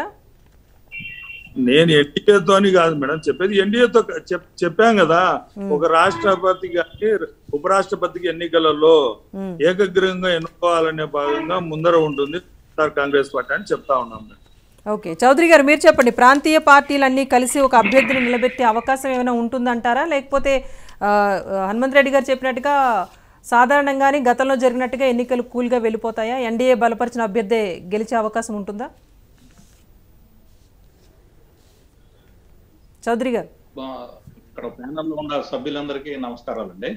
నేను ఎన్డీఏతో అని కాదు మేడం చెప్పేది ఎన్డీఏతో చెప్పాం కదా ఒక రాష్ట్రపతి గాని ఉపరాష్ట్రపతికి ఎన్నికలలో ఏకగ్రీవంగా ఎన్నుకోవాలనే భాగంగా ముందర ఉంటుంది సార్ కాంగ్రెస్ పార్టీ అని చెప్తా ఉన్నాం మేడం ఓకే చౌదరి గారు మీరు చెప్పండి ప్రాంతీయ పార్టీలన్నీ కలిసి ఒక అభ్యర్థిని నిలబెట్టే అవకాశం ఏమైనా ఉంటుందంటారా లేకపోతే ఆ, హనుమంత్ రెడ్డి గారు చెప్పినట్టుగా సాధారణంగానే గతంలో జరిగినట్టుగా ఎన్నికలు కూల్గా వెళ్ళిపోతాయా ఎన్డీఏ బలపరిచిన అభ్యర్థి గెలిచే అవకాశం ఉంటుందా చౌదరి గారు బా- ఇక్కడ ప్యానల్లో ఉన్న సభ్యులందరికీ నమస్కారాలండి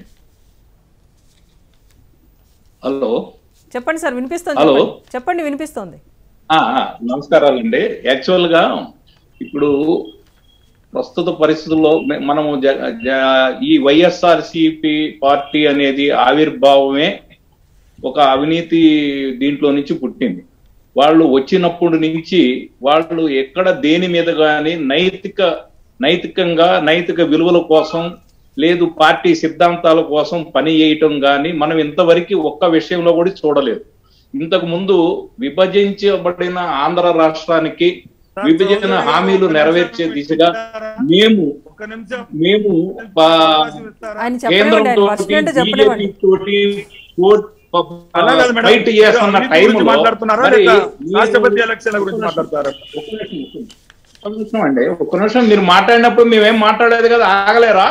హలో చెప్పండి సార్ వినిపిస్తుంది హలో. చెప్పండి. చెప్పండి వినిపిస్తోంది ఆ, ఆ, నమస్కారాలండి యాక్చువల్ గా ఇప్పుడు ప్రస్తుత పరిస్థితుల్లో మే- మనము జ- జ- ఈ వైఎస్ఆర్సిపి పార్టీ అనేది ఆవిర్భావమే ఒక అవినీతి దీంట్లో నుంచి పుట్టింది వాళ్ళు వచ్చినప్పటి నుంచి వాళ్ళు ఎక్కడ దేని మీద కానీ నైతిక నైతికంగా నైతిక విలువల కోసం లేదు పార్టీ సిద్ధాంతాల కోసం పని చేయటం కానీ మనం ఇంతవరకు ఒక్క విషయంలో కూడా చూడలేదు ఇంతకు ముందు విభజించబడిన ఆంధ్ర రాష్ట్రానికి విభజన హామీలు నెరవేర్చే దిశగా మేము ఒక్క నిమిషం మేము పా- ఆయన చెప్పనివ్వండి ఆయన కేంద్రంతో వర్షం అంటే చెప్పనివ్వండి బీజేపీ తోటి పో- అలా కాదు మేడం. ఫైట్ చేస్తున్న అవినీతి గురించి టైంలో మాట్లాడుతున్నారా మరి లేదా మీరు- రాష్ట్రపతి ఎలక్షన్ల గురించి మాట్లాడతారా ఒక్క నిమిషం, ఒక్క నిమిషం అండి ఒక్క నిమిషం మీరు మాట్లాడినప్పుడు మేమేం మాట్లాడలేదు కదా ఆగలేరా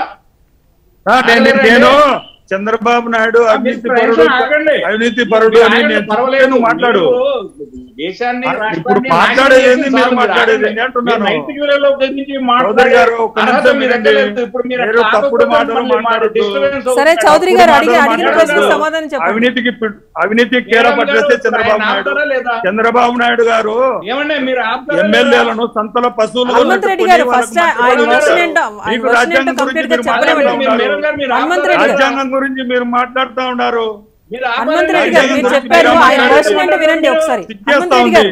ఆ, నేను- నేను- ఆగలేరండి. నేను చంద్రబాబు నాయుడు అవినీతి మీరు పరుడు ప్రశ్న ఆగండి. అవినీతి పరుడు మీరు అని ఆగండి, నేను పర్వాలేదు. చెప్తే నువ్వు మాట్లాడు మీరు దేశాన్ని ఆ, రాష్ట్రాన్ని ఇప్పుడు నాశనం మాట్లాడేది చేసి ఏంది, మీరు చాలు, మాట్లాడేది ఆగండి. ఏంది అంటున్నాను. మీరు నైతిక విలువల గురించి చౌదరి మాట్లాడే గారు ఒక్క అర్హత నిమిషం మీ వినండి. దగ్గర లేదు. ఇప్పుడు మీరు మీరు అట్లా తప్పుడు ఆపకపోతే మాటలు మళ్ళీ మాకు మాట్లాడొద్దు. disturbance సరే అవుతుంది. చౌదరి గారు అడిగి మాటలు అడిగిన మాట్లాడొద్దు. ప్రశ్నకు సమాధానం చెప్పండి అవినీతికి పి- అవినీతికి కేర జయరాం పట్టేస్తే గారు, చంద్రబాబు ఆయన నాయుడు ఆపుతారా లేదా? చంద్రబాబు నాయుడు గారు ఏమండి మీరు ఆపుతారా లేదా? ఎమ్మెల్యేలను సంతల పశువులు హనుమంత్ రెడ్డి గారు ఫస్ట్ ఆయన వర్షన్ ఏంటో ఆయన మీకు వర్షన్ రాజ్యాంగం ఏంటో గురించి కంప్లీట్ గా మీరు చెప్పలేమండి మాట్లాడుతూ మీరు- మీరు- మీరు హనుమంత్ ఆపుతారా? రెడ్డి గారు రాజ్యాంగం గురించి మీరు మాట్లాడుతూ ఉన్నారు మీరు ఆపారా హనుమంత్ రెడ్డి లేదా? గారు మీరు రాజ్యాంగం చెప్పారు గురించి ఆయన మీరు వర్షన్ ఏంటో వినండి ఒకసారి సిగ్గేస్తా హనుమంత్ రెడ్డి ఉంది గారు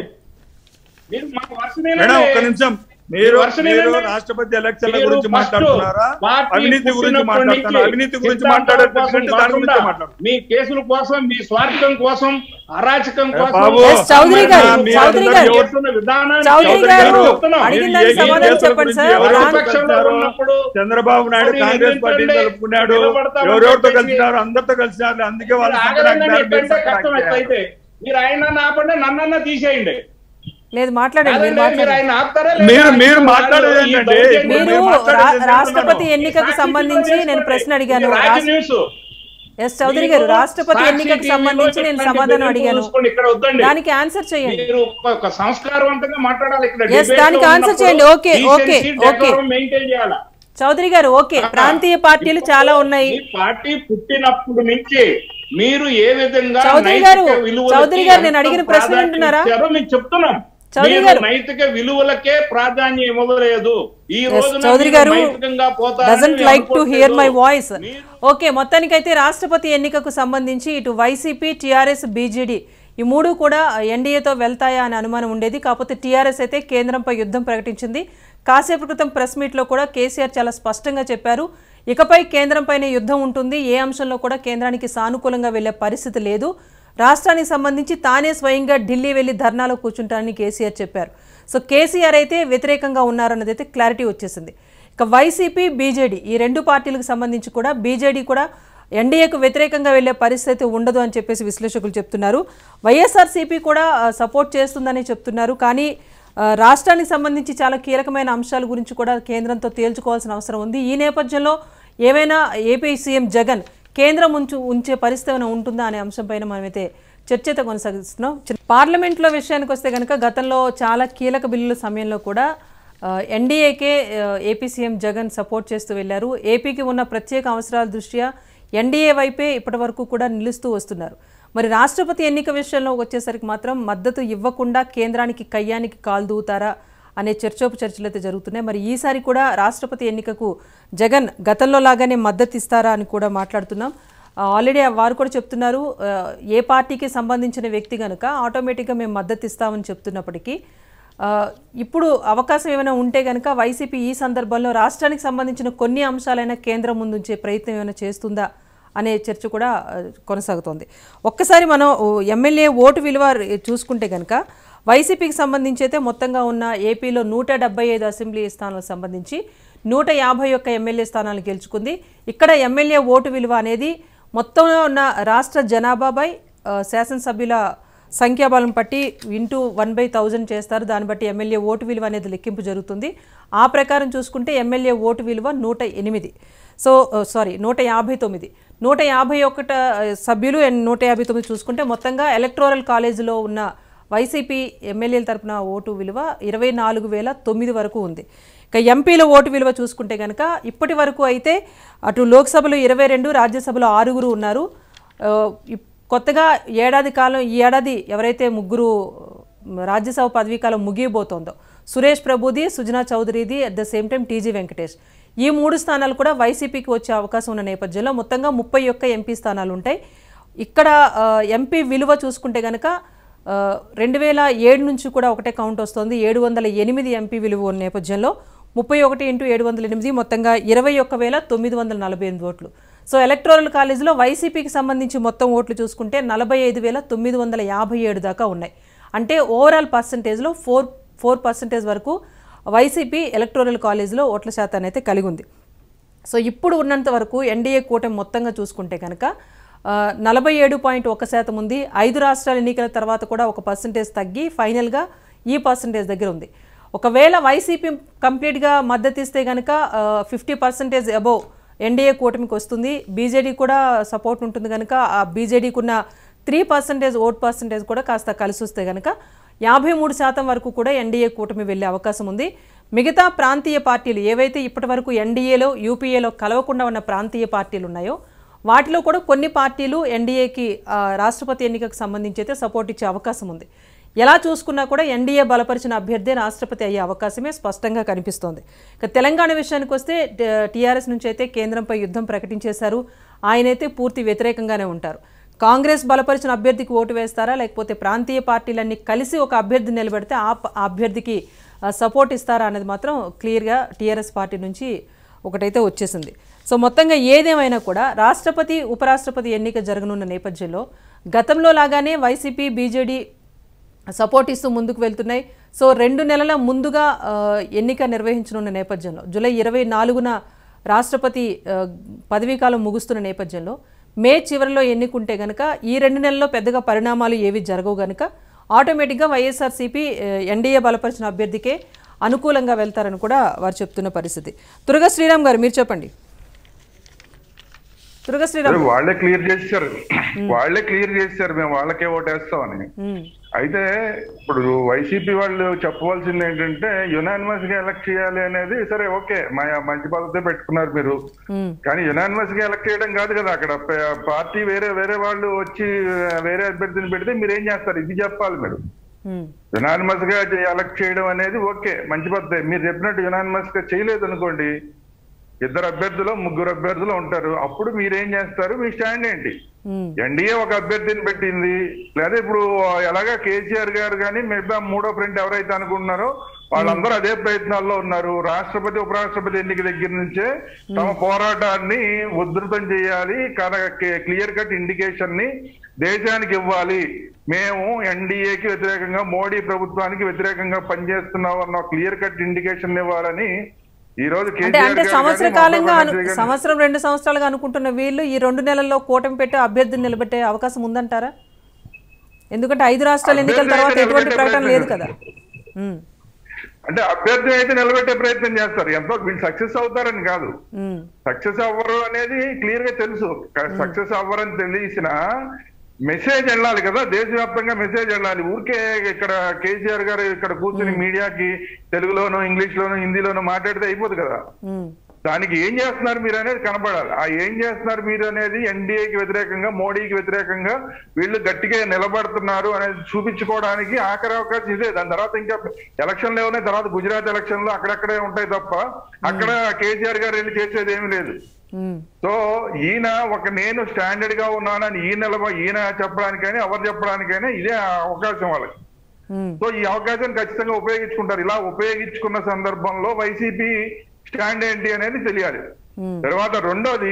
మీరు మాకు వర్షం మేడం ఏనండి? ఒక్క నిమిషం మీరు వర్షం మీరు ఏనండి? రాష్ట్రపతి ఎలక్షన్ల మీరు గురించి first మాట్లాడుతున్నారా పార్టీ అవినీతి గురించి పుట్టినప్పటి మాట్లాడుతున్నారు నుంచి అవినీతి గురించి సిద్ధాంతాల మాట్లాడారు కోసం దాని గురించి కాకుండా మాట్లాడు మీ కేసుల కోసం మీ స్వార్థం కోసం అరాచకం ఏ కోసం బాబు, ఎస్ చౌదరి గారు, మీ చౌదరి అందరూ గారు. ఎవరు- విధానాన్ని చౌదరి చౌదరి గారు గారు, చెప్తున్నాం. అడిగిన మీరు దానికి ఏ సమాధానం కేసుల చెప్పండి గురించి సార్. ఎవరు రామ్- ప్రతిపక్షంలో కలిశారు? ఉన్నప్పుడు చంద్రబాబు నాయుడు మరి కాంగ్రెస్ పార్టీ ఏంటంటే కలుపుకున్నాడు నిలబడతామని ఎవరెవరితో చెప్పేసి కలిసినారు అందరితో కలిసినారు అందుకే వాళ్ళు మీరు సంకనాకి ఆగరండి దారి ఎట్లంటే మీద కష్టం సంకనాకి ఎట్లయితే మీరు ఆయన ఆపండి నన్నన్నా తీసేయండి లేదు మాట్లాడండి మీరు కాదండి, మీరు మాట్లాడండి ఆయన ఆపుతారా మీరు- లేదా? మీరు ఈ మాట్లాడేది ఏంటంటే, దౌర్జన్యం- మీరు మేము మాట్లాడేది రా- ఏంటంటే రాష్ట్రపతి అంటున్నాను. ఎన్నికకు సంబంధించి నేను ప్రశ్న అడిగాను ఇది రాజు రాష్ట్ర- న్యూస్. ఎస్ చౌదరి గారు మీరు రాష్ట్రపతి సాక్షి ఎన్నికకు టీవీలో సంబంధించి నేను ఇట్లాంటి సమాధానం బెదిరింపులు అడిగాను చూసుకోండి, ఇక్కడ వద్దండి దానికి ఆన్సర్ చేయండి మీరు ఒక- ఒక సంస్కారవంతంగా మాట్లాడాలి ఇక్కడ Yes, debate లో దానికి answer ఉన్నప్పుడు చేయండి. Okay, okay, decency, okay. decorum maintain చేయాలా చౌదరి గారు ఓకే ప్రాంతీయ పార్టీలు చాలా ఉన్నాయి ఈ పార్టీ పుట్టినప్పుడు నుంచి మీరు ఏ విధంగా చౌదరి నైతిక గారు, విలువలకి చౌదరి గారు, నేను ఎంత అడిగిన ప్రశ్న ప్రాధాన్యం వింటున్నారా? ఇచ్చారో మీకు చెప్తున్నాం చౌదరి మీరు గారు. నైతిక విలువలకే ప్రాధాన్యం ఇవ్వలేదు ఈ రోజున చౌదరి మీరు గారు నైతికంగా పోతారని డజంట్ నేను లైక్ టు హియర్ మై అనుకోవట్లేదు. వాయిస్ మీరు- ఓకే మొత్తానికైతే రాష్ట్రపతి ఎన్నికకు సంబంధించి ఇటు వైసీపీ టీఆర్ఎస్ బీజేడీ ఈ మూడు కూడా ఎన్డీఏతో వెళ్తాయా అనే అనుమానం ఉండేది కాకపోతే టీఆర్ఎస్ అయితే కేంద్రంపై యుద్ధం ప్రకటించింది కాసేపు క్రితం ప్రెస్ మీట్లో కూడా కేసీఆర్ చాలా స్పష్టంగా చెప్పారు ఇకపై కేంద్రంపైనే యుద్ధం ఉంటుంది ఏ అంశంలో కూడా కేంద్రానికి సానుకూలంగా వెళ్లే పరిస్థితి లేదు రాష్ట్రానికి సంబంధించి తానే స్వయంగా ఢిల్లీ వెళ్లి ధర్నాలో కూర్చుంటానని కేసీఆర్ చెప్పారు సో కేసీఆర్ అయితే వ్యతిరేకంగా ఉన్నారన్నది అయితే క్లారిటీ వచ్చేసింది ఇక వైసీపీ బీజేడీ ఈ రెండు పార్టీలకు సంబంధించి కూడా బీజేడీ కూడా ఎన్డీఏకు వ్యతిరేకంగా వెళ్లే పరిస్థితి ఉండదు అని చెప్పేసి విశ్లేషకులు చెప్తున్నారు వైఎస్ఆర్సీపీ కూడా ఆ, సపోర్ట్ చేస్తుందని చెప్తున్నారు కానీ ఆ, రాష్ట్రానికి సంబంధించి చాలా కీలకమైన అంశాల గురించి కూడా కేంద్రంతో తేల్చుకోవాల్సిన అవసరం ఉంది ఈ నేపథ్యంలో ఏమైనా ఏపీ సీఎం జగన్ కేంద్రం ఉంచు ఉంచే పరిస్థితి ఏమైనా ఉంటుందా అనే అంశంపైన మనమైతే చర్చ అయితే కొనసాగిస్తున్నాం చిన్న- పార్లమెంట్లో విషయానికి వస్తే కనుక గతంలో చాలా కీలక బిల్లుల సమయంలో కూడా ఆ, ఎన్డీఏకే ఆ, ఏపీ సీఎం జగన్ సపోర్ట్ చేస్తూ వెళ్ళారు ఏపీకి ఉన్న ప్రత్యేక అవసరాల దృష్ట్యా ఎన్డీఏ వైపే ఇప్పటి వరకు కూడా నిలుస్తూ వస్తున్నారు మరి రాష్ట్రపతి ఎన్నిక విషయంలో వచ్చేసరికి మాత్రం మద్దతు ఇవ్వకుండా కేంద్రానికి కయ్యానికి కాలు దూతారా అనే చర్చోపు చర్చలు అయితే జరుగుతున్నాయి మరి ఈసారి కూడా రాష్ట్రపతి ఎన్నికకు జగన్ గతంలో లాగానే మద్దతు ఇస్తారా అని కూడా మాట్లాడుతున్నాం ఆ, ఆల్రెడీ వారు కూడా చెప్తున్నారు ఆ, ఏ పార్టీకి సంబంధించిన వ్యక్తి కనుక ఆటోమేటిక్గా మేము మద్దతు ఇస్తామని చెప్తున్నప్పటికీ ఆ, ఇప్పుడు అవకాశం ఏమైనా ఉంటే కనుక వైసీపీ ఈ సందర్భంలో రాష్ట్రానికి సంబంధించిన కొన్ని అంశాలైనా కేంద్రం ముందుంచే ప్రయత్నం ఏమైనా చేస్తుందా అనే చర్చ కూడా ఆ, కొనసాగుతోంది ఒక్కసారి మనం ఓ, ఎమ్మెల్యే ఓటు విలువ రే- చూసుకుంటే కనుక వైసీపీకి సంబంధించి అయితే మొత్తంగా ఉన్న ఏపీలో నూట డెబ్బై ఐదు అసెంబ్లీ స్థానాలకు సంబంధించి నూట యాభై ఒక్క ఎమ్మెల్యే స్థానాలు గెలుచుకుంది ఇక్కడ ఎమ్మెల్యే ఓటు విలువ అనేది మొత్తంలో ఉన్న రాష్ట్ర జనాభాపై ఆ, శాసనసభ్యుల సంఖ్యాబలం బట్టి ఇంటూ వన్ బై థౌజండ్ చేస్తారు దాన్ని బట్టి ఎమ్మెల్యే ఓటు విలువ అనేది లెక్కింపు జరుగుతుంది ఆ ప్రకారం చూసుకుంటే ఎమ్మెల్యే ఓటు విలువ నూట ఎనిమిది సో సారీ నూట యాభై తొమ్మిది నూట యాభై ఒకట సభ్యులు అండ్ నూట యాభై తొమ్మిది చూసుకుంటే మొత్తంగా ఎలక్టోరల్ కాలేజీలో ఉన్న వైసీపీ ఎమ్మెల్యేల తరపున ఓటు విలువ ఇరవై నాలుగు వేల తొమ్మిది వరకు ఉంది ఇక ఎంపీల ఓటు విలువ చూసుకుంటే కనుక ఇప్పటి వరకు అయితే అటు లోక్సభలో ఇరవై రెండు రాజ్యసభలో ఆరుగురు ఉన్నారు ఆ, ఇప్- కొత్తగా ఏడాది కాలం ఈ ఏడాది ఎవరైతే ముగ్గురు మ, రాజ్యసభ పదవీ కాలం ముగియబోతోందో సురేష్ ప్రభుది సుజనా చౌదరిది at the same time T G Venkatesh ఈ మూడు స్థానాలు కూడా వైసీపీకి వచ్చే అవకాశం ఉన్న నేపథ్యంలో మొత్తంగా ముప్పై ఒక్క ఎంపీ స్థానాలు ఉంటాయి ఇక్కడ ఆ, ఎంపీ విలువ చూసుకుంటే కనుక ఆ, రెండు వేల ఏడు నుంచి కూడా ఒకటే కౌంట్ వస్తుంది ఏడు వందల ఎనిమిది ఎంపీ విలువ ఉన్న నేపథ్యంలో ముప్పై ఒకటి ఇంటూ ఏడు వందల ఎనిమిది మొత్తంగా ఇరవై ఒక్క వేల తొమ్మిది వందల నలభై ఎనిమిది ఓట్లు సో ఎలక్టోరల్ కాలేజీలో వైసీపీకి సంబంధించి మొత్తం ఓట్లు చూసుకుంటే నలభై ఐదు వేల తొమ్మిది వందల యాభై ఏడు దాకా ఉన్నాయి అంటే ఓవరాల్ పర్సంటేజ్లో ఫోర్ ఫోర్ పర్సంటేజ్ వరకు వైసీపీ ఎలక్టోరల్ కాలేజీలో ఓట్ల శాతాన్ని అయితే కలిగి ఉంది సో ఇప్పుడు ఉన్నంత వరకు ఎన్డీఏ కూటమి మొత్తంగా చూసుకుంటే కనుక ఆ, నలభై ఏడు పాయింట్ ఒక శాతం ఉంది ఐదు రాష్ట్రాల ఎన్నికల తర్వాత కూడా ఒక పర్సంటేజ్ తగ్గి ఫైనల్గా ఈ పర్సంటేజ్ దగ్గర ఉంది ఒకవేళ వైసీపీ కంప్లీట్గా మద్దతు ఇస్తే కనుక ఫిఫ్టీ పర్సెంటేజ్ అబోవ్ ఎన్డీఏ కూటమికి వస్తుంది బీజేడీ కూడా సపోర్ట్ ఉంటుంది కనుక ఆ బీజేడీకి ఉన్న త్రీ పర్సెంటేజ్ ఓట్ పర్సెంటేజ్ కూడా కాస్త కలిసి వస్తే కనుక యాభై మూడు శాతం వరకు కూడా ఎన్డీఏ కూటమి వెళ్ళే అవకాశం ఉంది మిగతా ప్రాంతీయ పార్టీలు ఏవైతే ఇప్పటి వరకు ఎన్డీఏలో యూపీఏలో కలవకుండా ఉన్న ప్రాంతీయ పార్టీలు ఉన్నాయో వాటిలో కూడా కొన్ని పార్టీలు ఎన్డీఏకి రాష్ట్రపతి ఎన్నికకు సంబంధించి అయితే సపోర్ట్ ఇచ్చే అవకాశం ఉంది ఎలా చూసుకున్నా కూడా ఎన్డీఏ బలపరిచిన అభ్యర్థి రాష్ట్రపతి అయ్యే అవకాశమే స్పష్టంగా కనిపిస్తోంది ఇక తెలంగాణ విషయానికి వస్తే టీఆర్ఎస్ నుంచి అయితే కేంద్రంపై యుద్ధం ప్రకటించేశారు ఆయనైతే పూర్తి వ్యతిరేకంగానే ఉంటారు కాంగ్రెస్ బలపరిచిన అభ్యర్థికి ఓటు వేస్తారా లేకపోతే ప్రాంతీయ పార్టీలన్నీ కలిసి ఒక అభ్యర్థి నిలబెడితే ఆ ప- ఆ అభ్యర్థికి ఆ, సపోర్ట్ ఇస్తారా అనేది మాత్రం క్లియర్గా టీఆర్ఎస్ పార్టీ నుంచి ఒకటైతే వచ్చేసింది సో మొత్తంగా ఏదేమైనా కూడా రాష్ట్రపతి ఉపరాష్ట్రపతి ఎన్నిక జరగనున్న నేపథ్యంలో గతంలో లాగానే వైసీపీ బీజేడీ సపోర్ట్ ఇస్తూ ముందుకు వెళ్తున్నాయి సో రెండు నెలల ముందుగా ఆ, ఎన్నిక నిర్వహించనున్న నేపథ్యంలో జూలై ఇరవై నాలుగున రాష్ట్రపతి ఆ, పదవీకాలం ముగుస్తున్న నేపథ్యంలో మే చివరిలో ఎన్నికుంటే గనక ఈ రెండు నెలల్లో పెద్దగా పరిణామాలు ఏవి జరగవు గనక ఆటోమేటిక్గా వైఎస్ఆర్సీపీ ఎన్డీఏ బలపరిచిన అభ్యర్థికే అనుకూలంగా వెళ్తారని కూడా వారు చెప్తున్న పరిస్థితి తురగ శ్రీరామ్ గారు మీరు చెప్పండి తురగ శ్రీరామ్ అదే వాళ్ళే క్లియర్ చేశారు వాళ్ళే క్లియర్ చేశారు మేము వాళ్ళకే ఓటేస్తామని ఉమ్, అయితే ఇప్పుడు వైసీపీ వాళ్ళు చెప్పవలసింది ఏంటంటే యునానిమస్ గా ఎలక్ట్ చేయాలి అనేది సరే ఓకే మా మంచి పద్ధతి పెట్టుకున్నారు మీరు ఉమ్, కానీ యునానిమస్ గా ఎలక్ట్ చేయడం కాదు కదా అక్కడ ప- పార్టీ వేరే వేరే వాళ్ళు వచ్చి వేరే అభ్యర్థిని పెడితే మీరు ఏం చేస్తారు ఇది చెప్పాలి మీరు ఉమ్, యునానిమస్ గా ఎలక్ట్ చేయడం అనేది ఓకే మంచి పద్ధతి మీరు చెప్పినట్టు యునానిమస్ గా చేయలేదు అనుకోండి ఇద్దరు అభ్యర్థులు ముగ్గురు అభ్యర్థులు ఉంటారు అప్పుడు మీరేం చేస్తారు మీ స్టాండ్ ఏంటి ఉమ్, ఎన్డీఏ ఒక అభ్యర్థిని పెట్టింది లేదా ఇప్పుడు ఎలాగా కేసీఆర్ గారు కానీ మిగతా మూడో ఫ్రంట్ ఎవరైతే అనుకుంటున్నారో వాళ్ళందరూ అదే ప్రయత్నాల్లో ఉన్నారు రాష్ట్రపతి ఉపరాష్ట్రపతి ఎన్నిక దగ్గర నుంచే తమ పోరాటాన్ని ఉధృతం చేయాలి క్లియర్ కట్ ఇండికేషన్ ని దేశానికి ఇవ్వాలి మేము ఎన్డీఏకి వ్యతిరేకంగా మోడీ ప్రభుత్వానికి వ్యతిరేకంగా పనిచేస్తున్నాం అన్న క్లియర్ కట్ ఇండికేషన్ ఇవ్వాలని ఈ రోజు అంటే కేసీఆర్ అంటే గారు సంవత్సర కానీ, కాలంగా మమతా అను- బెనర్జీ గారు- సంవత్సరం రెండు సంవత్సరాలుగా అనుకుంటున్న వీళ్ళు ఈ రెండు నెలల్లో కూటమి పెట్టి అభ్యర్థిని నిలబెట్టే అవకాశం ఉందంటారా ఎందుకంటే ఐదు రాష్ట్రాల ఎన్నికల అభ్యర్థి తర్వాత అయితే ఎటువంటి నిలబెట్టే ప్రకటన లేదు ప్రయత్నం కదా ఉమ్, అంటే అభ్యర్థి అయితే నిలబెట్టే ప్రయత్నం చేస్తారు ఎంతో వీళ్ళు సక్సెస్ అవుతారని కాదు ఉమ్, సక్సెస్ అవ్వరు అనేది క్లియర్ గా తెలుసు సక్సెస్ అవ్వరని తెలిసిన మెసేజ్ వెళ్ళాలి కదా దేశవ్యాప్తంగా మెసేజ్ వెళ్ళాలి ఊరికే ఇక్కడ కేసీఆర్ గారు ఇక్కడ కూర్చుని మీడియాకి తెలుగులోను ఇంగ్లీష్ లోను హిందీలోను మాట్లాడితే అయిపోదు కదా ఉమ్, దానికి ఏం చేస్తున్నారు మీరు అనేది కనపడాలి ఆ ఏం చేస్తున్నారు మీరు అనేది ఎన్డీఏకి వ్యతిరేకంగా మోడీకి వ్యతిరేకంగా వీళ్ళు గట్టిగా నిలబడుతున్నారు అనేది చూపించుకోవడానికి ఆఖరి అవకాశం ఇదే దాని తర్వాత ఇంకా ఎలక్షన్లు ఏమన్నా తర్వాత గుజరాత్ ఎలక్షన్లు అక్కడక్కడే ఉంటాయి తప్ప అక్కడ కేసీఆర్ గారు వెళ్ళి చేసేది ఏమీ లేదు ఉమ్, సో ఈయన ఒక నేను స్టాండర్డ్ గా ఉన్నానని ఈ నిలబ ఈయన చెప్పడానికైనా ఎవరు చెప్పడానికైనా ఇదే అవకాశం వాళ్ళకి ఉమ్, సో ఈ అవకాశాన్ని ఖచ్చితంగా ఉపయోగించుకుంటారు ఇలా ఉపయోగించుకున్న సందర్భంలో వైసీపీ స్టాండ్ ఏంటి అనేది తెలియాలి ఉమ్, తర్వాత రెండోది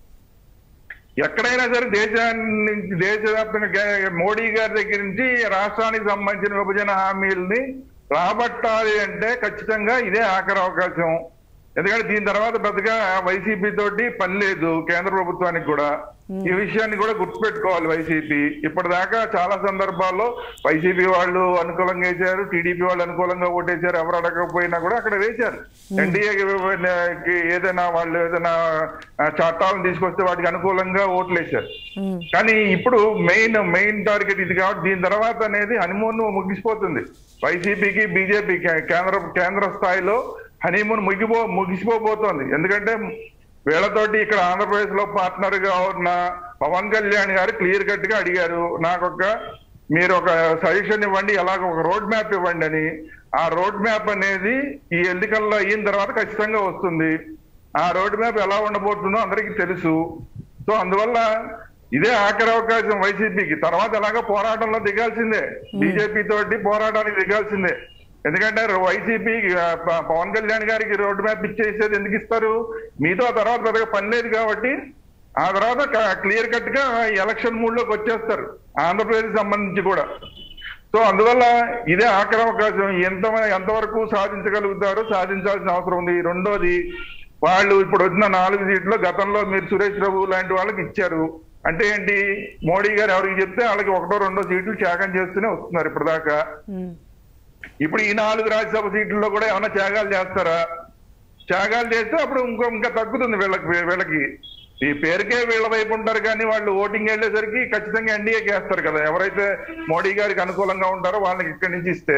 ఎక్కడైనా సరే దేశాన్ని దేశవ్యాప్తంగా గే- మోడీ గారి దగ్గర నుంచి రాష్ట్రానికి సంబంధించిన విభజన హామీలని రాబట్టాలి అంటే ఖచ్చితంగా ఇదే ఆఖరి అవకాశం ఎందుకంటే దీని తర్వాత పెద్దగా వైసీపీ తోటి పని లేదు కేంద్ర ప్రభుత్వానికి కూడా ఈ విషయాన్ని కూడా గుర్తుపెట్టుకోవాలి వైసీపీ ఇప్పటిదాకా చాలా సందర్భాల్లో వైసీపీ వాళ్ళు అనుకూలంగా వేశారు టీడీపీ వాళ్ళు అనుకూలంగా ఓటేశారు ఎవరు అడగకపోయినా కూడా అక్కడ వేశారు ఎన్డీఏకి ఏదైనా వాళ్ళు ఏదైనా ఆ, చట్టాలను తీసుకొస్తే వాటికి అనుకూలంగా ఓట్లు వేశారు ఉమ్, కానీ ఇప్పుడు మెయిన్ మెయిన్ టార్గెట్ ఇది కాబట్టి దీని తర్వాత అనేది హనీమూన్ ముగిసిపోతుంది వైసీపీకి బీజేపీకి కేంద్ర కేంద్ర స్థాయిలో హనీమూన్ ముగిపో ముగిసిపోబోతోంది ఎందుకంటే వీళ్ళతోటి ఇక్కడ ఆంధ్రప్రదేశ్ లో పార్ట్నర్ గా ఉన్న పవన్ కళ్యాణ్ గారు క్లియర్ కట్ గా అడిగారు నాకు ఒక మీరు ఒక సజెషన్ ఇవ్వండి ఎలాగ ఒక రోడ్ మ్యాప్ ఇవ్వండి అని ఆ రోడ్ మ్యాప్ అనేది ఈ ఎన్నికల్లో అయిన తర్వాత ఖచ్చితంగా వస్తుంది ఆ రోడ్ మ్యాప్ ఎలా ఉండబోతుందో అందరికీ తెలుసు సో అందువల్ల ఇదే ఆఖరి అవకాశం వైసీపీకి తర్వాత ఎలాగో పోరాటంలో దిగాల్సిందే బీజేపీ తోటి పోరాటానికి దిగాల్సిందే ఎందుకంటే వైసీపీ ఆ, ప- పవన్ కళ్యాణ్ గారికి రోడ్ మ్యాప్ ఇచ్చేసేది ఎందుకు ఇస్తారు మీతో ఆ తర్వాత పెద్దగా పని లేదు కాబట్టి ఆ తర్వాత క్లియర్ కట్ గా ఎలక్షన్ మూడ్ లోకి వచ్చేస్తారు ఆంధ్రప్రదేశ్ సంబంధించి కూడా సో అందువల్ల ఇదే ఆఖరి అవకాశం ఎంత ఎంతవరకు సాధించగలుగుతారో సాధించాల్సిన అవసరం ఉంది రెండోది వాళ్ళు ఇప్పుడు వచ్చిన నాలుగు సీట్లు గతంలో మీరు సురేష్ ప్రభు లాంటి వాళ్ళకి ఇచ్చారు అంటే ఏంటి మోడీ గారు ఎవరికి చెప్తే వాళ్ళకి ఒకటో రెండో సీట్లు త్యాగం చేస్తూనే వస్తున్నారు ఇప్పటిదాకా ఉమ్, ఇప్పుడు ఈ నాలుగు రాజ్యసభ సీట్లలో కూడా ఏమైనా త్యాగాలు చేస్తారా త్యాగాలు చేస్తే అప్పుడు ఇంకో ఇంకా తగ్గుతుంది వీళ్ళకి వీళ్ళకి ఈ పేరుకే వీళ్ళ వైపు ఉంటారు కానీ వాళ్ళు ఓటింగ్ వెళ్ళేసరికి ఖచ్చితంగా ఎన్డీఏకి వేస్తారు కదా ఎవరైతే మోడీ గారికి అనుకూలంగా ఉంటారో వాళ్ళకి ఇక్కడి నుంచి ఇస్తే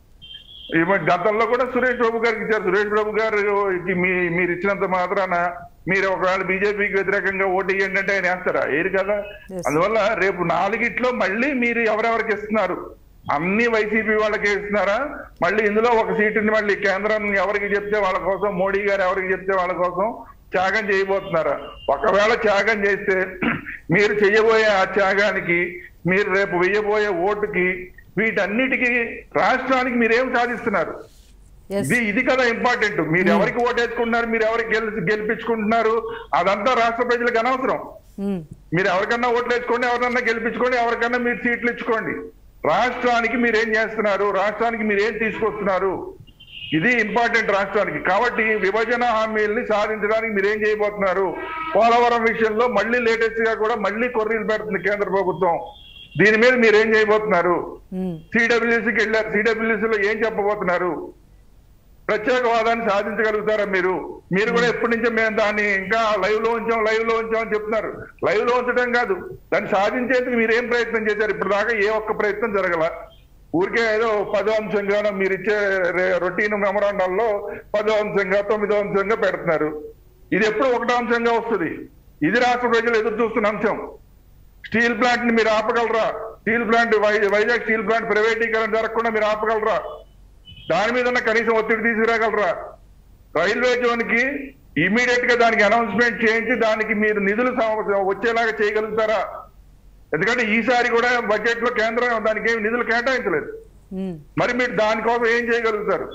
ఈ మ- గతంలో కూడా సురేష్ బాబు గారికి ఇచ్చారు సురేష్ బాబు గారు మీ మీరు ఇచ్చినంత మాత్రాన మీరు ఒకవేళ బీజేపీకి వ్యతిరేకంగా ఓటు వేయండి అంటే ఆయన వేస్తారా వేయరు కదా Yes. అందువల్ల రేపు నాలుగిట్లో మళ్ళీ మీరు ఎవరెవరికి ఇస్తున్నారు అన్ని వైసీపీ వాళ్ళకి ఇస్తున్నారా మళ్ళీ ఇందులో ఒక సీటుని మళ్ళీ కేంద్రం ఎవరికి చెప్తే వాళ్ళ కోసం మోడీ గారు ఎవరికి చెప్తే వాళ్ళ కోసం త్యాగం చేయబోతున్నారా ఒకవేళ త్యాగం చేస్తే మీరు చేయబోయే ఆ త్యాగానికి మీరు రేపు వేయబోయే ఓటుకి వీటన్నిటికీ రాష్ట్రానికి మీరేం సాధిస్తున్నారు ఎస్ ఇది ఇది కదా ఇంపార్టెంట్ మీరు ఎవరికి ఓటేసుకుంటున్నారు మీరు ఎవరికి గెలిచి గెలిపించుకుంటున్నారు అదంతా రాష్ట్ర ప్రజలకు అనవసరం ఉమ్, మీరు ఎవరికన్నా ఓట్లు వేసుకోండి ఎవరికన్నా గెలిపించుకోండి ఎవరికన్నా మీరు సీట్లు ఇచ్చుకోండి రాష్ట్రానికి మీరు ఏం చేస్తున్నారు రాష్ట్రానికి మీరు ఏం తీసుకొస్తున్నారు ఇది ఇంపార్టెంట్ రాష్ట్రానికి కాబట్టి విభజన హామీల్ని సాధించడానికి మీరు ఏం చేయబోతున్నారు పోలవరం విషయంలో మళ్ళీ లేటెస్ట్ గా కూడా మళ్ళీ కొర్రీలు పెడుతుంది కేంద్ర ప్రభుత్వం దీని మీద మీరు ఏం చేయబోతున్నారు ఉమ్, సిడబ్ల్యూసీకి వెళ్ళారు సిడబ్ల్యూసీ లో ఏం చెప్పబోతున్నారు ప్రత్యేకవాదాన్ని సాధించగలుగుతారా మీరు మీరు కూడా ఎప్పటి నుంచో మేము దాన్ని ఇంకా లైవ్ లో ఉంచాం లైవ్ లో ఉంచాం అని చెప్తున్నారు లైవ్ లో ఉంచడం కాదు దాన్ని సాధించేందుకు మీరు ఏం ప్రయత్నం చేశారు ఇప్పుడు దాకా ఏ ఒక్క ప్రయత్నం జరగల ఊరికే ఏదో పదో అంశంగా మీరు ఇచ్చే రే- రొటీన్ మెమరాండాల్లో పదో అంశంగా తొమ్మిదో అంశంగా పెడుతున్నారు ఇది ఎప్పుడు ఒకటో అంశంగా వస్తుంది ఇది రాష్ట్ర ప్రజలు ఎదురు చూస్తున్న అంశం స్టీల్ ప్లాంట్ ని మీరు ఆపగలరా స్టీల్ ప్లాంట్ వై- వైజాగ్ స్టీల్ ప్లాంట్ ప్రైవేటీకరణ జరగకుండా మీరు ఆపగలరా దాని మీద ఉన్న కనీసం ఒత్తిడి తీసుకురాగలరా రైల్వే జోన్ కి ఇమీడియట్ గా దానికి అనౌన్స్మెంట్ చేయించి దానికి మీరు నిధులు సమ- వచ్చేలాగా చేయగలుగుతారా ఎందుకంటే ఈసారి కూడా బడ్జెట్ లో కేంద్రం దానికి ఏమి నిధులు కేటాయించలేదు ఉమ్, మరి మీరు దానికోసం ఏం చేయగలుగుతారు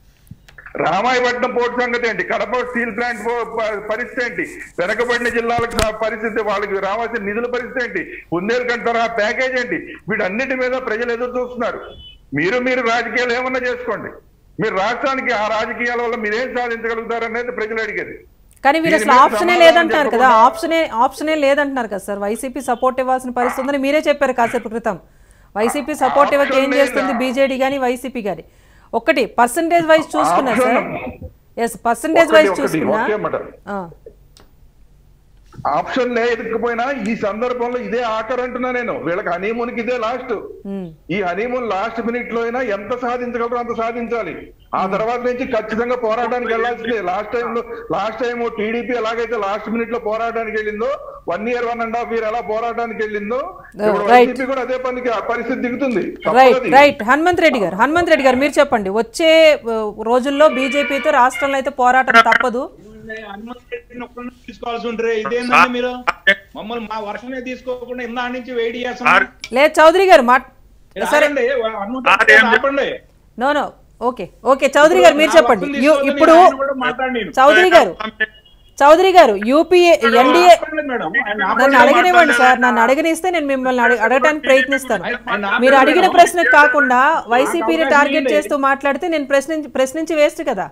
రామాయపట్నం పోర్టు సంగతి ఏంటి కడప స్టీల్ ప్లాంట్ పో- ప- పరిస్థితి ఏంటి వెనకబడిన జిల్లాలకు స- పరిస్థితి వాళ్ళకి రావాల్సిన నిధుల పరిస్థితి ఏంటి బుందేల్ఖండ్ తరహా ప్యాకేజ్ ఏంటి వీటన్నిటి మీద ప్రజలు ఎదురు చూస్తున్నారు మీరు మీరు రాజకీయాలు ఏమన్నా చేసుకోండి మీరు రాష్ట్రానికి ఆ రాజకీయాల వల్ల మీరేం సాధించగలుగుతారు అనేది ప్రజలు అడిగేది కానీ వీరు దీని అసలు మీద ఆప్షనే సమాధానం లేదంటున్నారు కదా చెప్పకుండా- ఆప్షనే ఆప్షనే లేదంటున్నారు కదా సార్ వైసీపీ సపోర్ట్ ఇవ్వాల్సిన పరిస్థితి ఉందని మీరే చెప్పారు కాసేపు క్రితం వైసీపీ సపోర్ట్ ఇవ్వక ఏం ఆప్షన్ చేస్తుంది లేదా? బీజేడీ కానీ వైసీపీ కానీ ఒకటి పర్సంటేజ్ వైజ్ చూసుకున్నా సార్ ఆప్షన్. ఎస్ పర్సంటేజ్ ఒకటి, వైజ్ ఒకటి, చూసుకున్నా ఒకే మాట. ఆ, ఆప్షన్ లేకపోయినా ఈ సందర్భంలో ఇదే ఆఖరు అంటున్నా నేను వీళ్ళకి హనీమూన్ కి ఇదే లాస్ట్ ఉమ్, ఈ హనీమూన్ లాస్ట్ మినిట్ లో అయినా ఎంత సాధించగలరో అంత సాధించాలి ఆ తర్వాత నుంచి ఖచ్చితంగా పోరాటానికి వెళ్ళాల్సిందే లాస్ట్ టైం లో లాస్ట్ టైం టీడీపీ ఎలాగైతే లాస్ట్ మినిట్ లో పోరాటానికి వెళ్ళిందో one year one and half year ఎలా పోరాటానికి వెళ్ళిందో ఇప్పుడు right. వైసీపీ కూడా అదే పనికి ఆ పరిస్థితి దిగుతుంది రైట్ తప్పదది. రైట్ హనుమంత్ రెడ్డి గారు హనుమంత్ రెడ్డి గారు మీరు చెప్పండి వచ్చే ఆ, రోజుల్లో బీజేపీతో రాష్ట్రంలో అయితే పోరాటం తప్పదు హనుమంత్ రెడ్డిని ఒక్కరిని తీసుకోవాల్సి ఉంటారు ఇదేందండి మీరు మమ్మల్ని మా వర్షమే తీసుకోకుండా ఇందా నుంచి వెయిట్ చేస్తున్నారు లేదు చౌదరి గారు మాట్ సరే ఆగండి, హనుమంత్ రెడ్డి గారు ఆపండి. No no okay okay Chowdary గారు మీరు నా చెప్పండి వర్షం యు- తీసుకోకుండా ఇప్పుడు ఆయన కూడా మాట్లాడినాను. చౌదరి గారు చౌదరి గారు యూపీఏ ఎన్డీఏ ఆపండి మేడం, ఆయన నన్ను ఆపండి. అడగనివ్వండి సార్ నన్ను అడగనిస్తే నేను మిమ్మల్ని అడగ- అడగడానికి ప్రయత్నిస్తాను ఆయన ఆపండి మీరు అడిగిన మేడం. ప్రశ్నకు కాకుండా వైసీపీని అవకాశం టార్గెట్ ఇవ్వండి. చేస్తూ మాట్లాడితే నేను ప్రశ్నించి ప్రశ్నించి వేస్ట్ కదా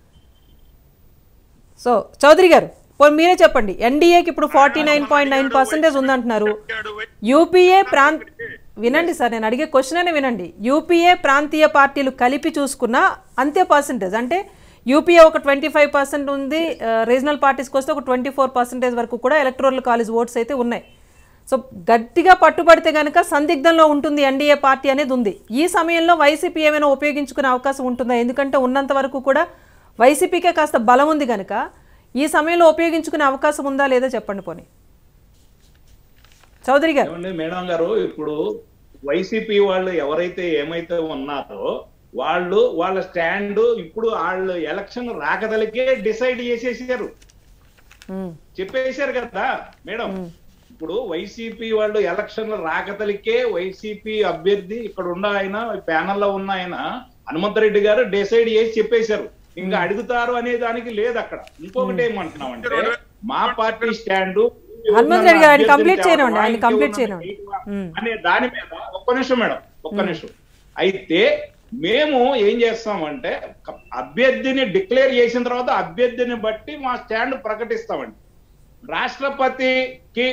సో చౌదరి గారు పోనీ మీరే చెప్పండి ఎన్డీఏకి ఇప్పుడు forty nine point nine percentage ఉందంటున్నారు యూపీఏ ప్రాంత్ వినండి సార్ నేను అడిగే క్వశ్చన్ అనే వినండి యూపీఏ ప్రాంతీయ పార్టీలు కలిపి చూసుకున్న అంతే పర్సెంటేజ్ అంటే యూపీఏ ఒక ట్వంటీ ఫైవ్ పర్సెంట్ ఉంది రీజనల్ పార్టీస్కి వస్తే ఒక ట్వంటీ ఫోర్ పర్సెంటేజ్ వరకు కూడా ఎలక్ట్రోల్ కాలేజ్ ఓట్స్ అయితే ఉన్నాయి సో గట్టిగా పట్టుబడితే కనుక సందిగ్ధంలో ఉంటుంది ఎన్డీఏ పార్టీ అనేది ఉంది ఈ సమయంలో వైసీపీ ఏమైనా ఉపయోగించుకునే అవకాశం ఉంటుందా ఎందుకంటే ఉన్నంత వరకు కూడా వైసీపీకే కాస్త బలం ఉంది కనుక ఈ సమయంలో ఉపయోగించుకునే అవకాశం ఉందా లేదా చెప్పండి పోనీ చౌదరి గారు ఏమండి మేడం గారు ఇప్పుడు వైసీపీ వాళ్ళు ఎవరైతే ఏమైతే ఉన్నారో వాళ్ళు వాళ్ళ స్టాండ్ ఇప్పుడు వాళ్ళు ఎలక్షన్ రాకదలికే డిసైడ్ చేసేసారు ఉమ్, చెప్పేశారు కదా మేడం ఇప్పుడు వైసీపీ వాళ్ళు ఎలక్షన్ రాకతలికే వైసీపీ అభ్యర్థి ఇక్కడ ఉన్న ఆయన ప్యానల్ లో ఉన్న ఆయన హనుమంతరెడ్డి గారు డిసైడ్ చేసి చెప్పేశారు ఇంకా అడుగుతారు అనే దానికి లేదు అక్కడ ఇంకొకటి ఏమంటున్నామంటే మా పార్టీ స్టాండ్ హనుమంతరెడ్డి గారు, ఆయన complete చేయనివ్వండి, ఆయన complete చేయనివ్వండి. ఉమ్. అనే దాని మీద ఒక్క నిమిషం మేడం ఒక్క నిమిషం అయితే మేము ఏం చేస్తామంటే క- అభ్యర్థిని డిక్లేర్ చేసిన తర్వాత అభ్యర్థిని బట్టి మా స్టాండ్ ప్రకటిస్తామండి రాష్ట్రపతికి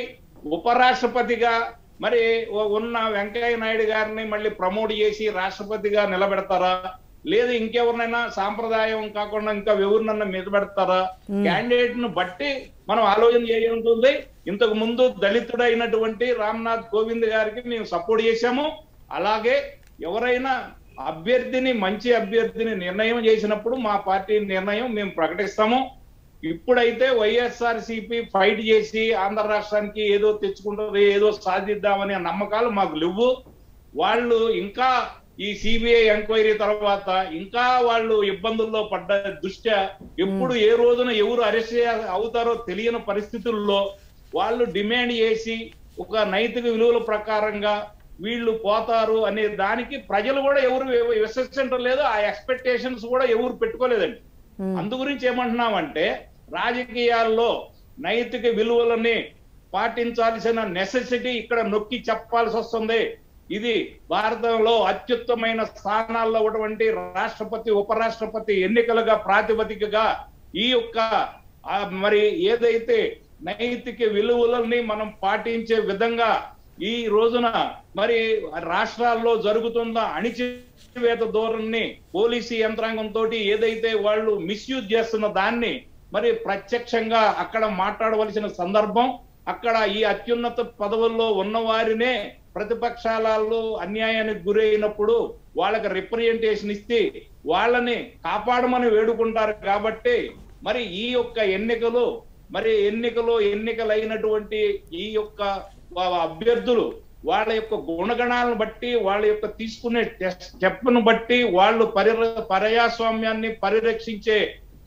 ఉపరాష్ట్రపతిగా మరి ఉ- ఉన్న వెంకయ్య నాయుడు గారిని మళ్ళీ ప్రమోట్ చేసి రాష్ట్రపతిగా నిలబెడతారా లేదు ఇంకెవరినైనా సాంప్రదాయం కాకుండా ఇంకా ఎవరినన్నా మీద పెడతారా క్యాండిడేట్ ను బట్టి మనం ఆలోచన చేయ ఉంటుంది ఇంతకు ముందు దళితుడైనటువంటి రామ్నాథ్ కోవింద్ గారికి మేము సపోర్ట్ చేశాము అలాగే ఎవరైనా అభ్యర్థిని మంచి అభ్యర్థిని నిర్ణయం చేసినప్పుడు మా పార్టీ నిర్ణయం మేము ప్రకటిస్తాము ఇప్పుడైతే వైఎస్ఆర్ సిపి ఫైట్ చేసి ఆంధ్ర రాష్ట్రానికి ఏదో తెచ్చుకుంటుంది ఏదో సాధిద్దామనే నమ్మకాలు మాకు లేవు వాళ్ళు ఇంకా ఈ సిబిఐ ఎంక్వైరీ తర్వాత ఇంకా వాళ్ళు ఇబ్బందుల్లో పడ్డ దృష్ట్యా ఎప్పుడు ఏ రోజున ఎవరు అరెస్ట్ అవుతారో తెలియని పరిస్థితుల్లో వాళ్ళు డిమాండ్ చేసి ఒక నైతిక విలువల ప్రకారంగా వీళ్ళు పోతారు అనే దానికి ప్రజలు కూడా ఎవరు విశ్వసించడం లేదు ఆ ఎక్స్పెక్టేషన్స్ కూడా ఎవరు పెట్టుకోలేదండి అందు గురించి ఏమంటున్నామంటే రాజకీయాల్లో నైతిక విలువలని పాటించాల్సిన నెసెసిటీ ఇక్కడ నొక్కి చెప్పాల్సి వస్తుంది ఇది భారతంలో అత్యుత్తమైన స్థానాల్లో ఉన్నటువంటి రాష్ట్రపతి ఉపరాష్ట్రపతి ఎన్నికలుగా ప్రాతిపదికగా ఈ యొక్క ఆ, మరి ఏదైతే నైతిక విలువలని మనం పాటించే విధంగా ఈ రోజున మరి రాష్ట్రాల్లో జరుగుతున్న అణిచివేత ధోరణిని పోలీసు యంత్రాంగంతో ఏదైతే వాళ్ళు మిస్యూజ్ చేస్తున్న దాన్ని మరి ప్రత్యక్షంగా అక్కడ మాట్లాడవలసిన సందర్భం అక్కడ ఈ అత్యున్నత పదవుల్లో ఉన్న వారినే ప్రతిపక్షాలలో అన్యాయానికి గురైనప్పుడు వాళ్ళకి రిప్రజెంటేషన్ ఇస్తే వాళ్ళని కాపాడమని వేడుకుంటారు కాబట్టి మరి ఈ యొక్క ఎన్నికలు మరి ఎన్నికలు ఎన్నికలైనటువంటి ఈ యొక్క వా- అభ్యర్థులు వాళ్ళ యొక్క గుణగణాలను బట్టి వాళ్ళ యొక్క తీసుకునే స్టెప్ను బట్టి వాళ్ళు పరి పర్యాస్వామ్యాన్ని పరిరక్షించే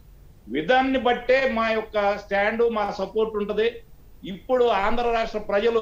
విధాన్ని బట్టే మా యొక్క స్టాండ్ మా సపోర్ట్ ఉంటది ఇప్పుడు ఆంధ్ర రాష్ట్ర ప్రజలు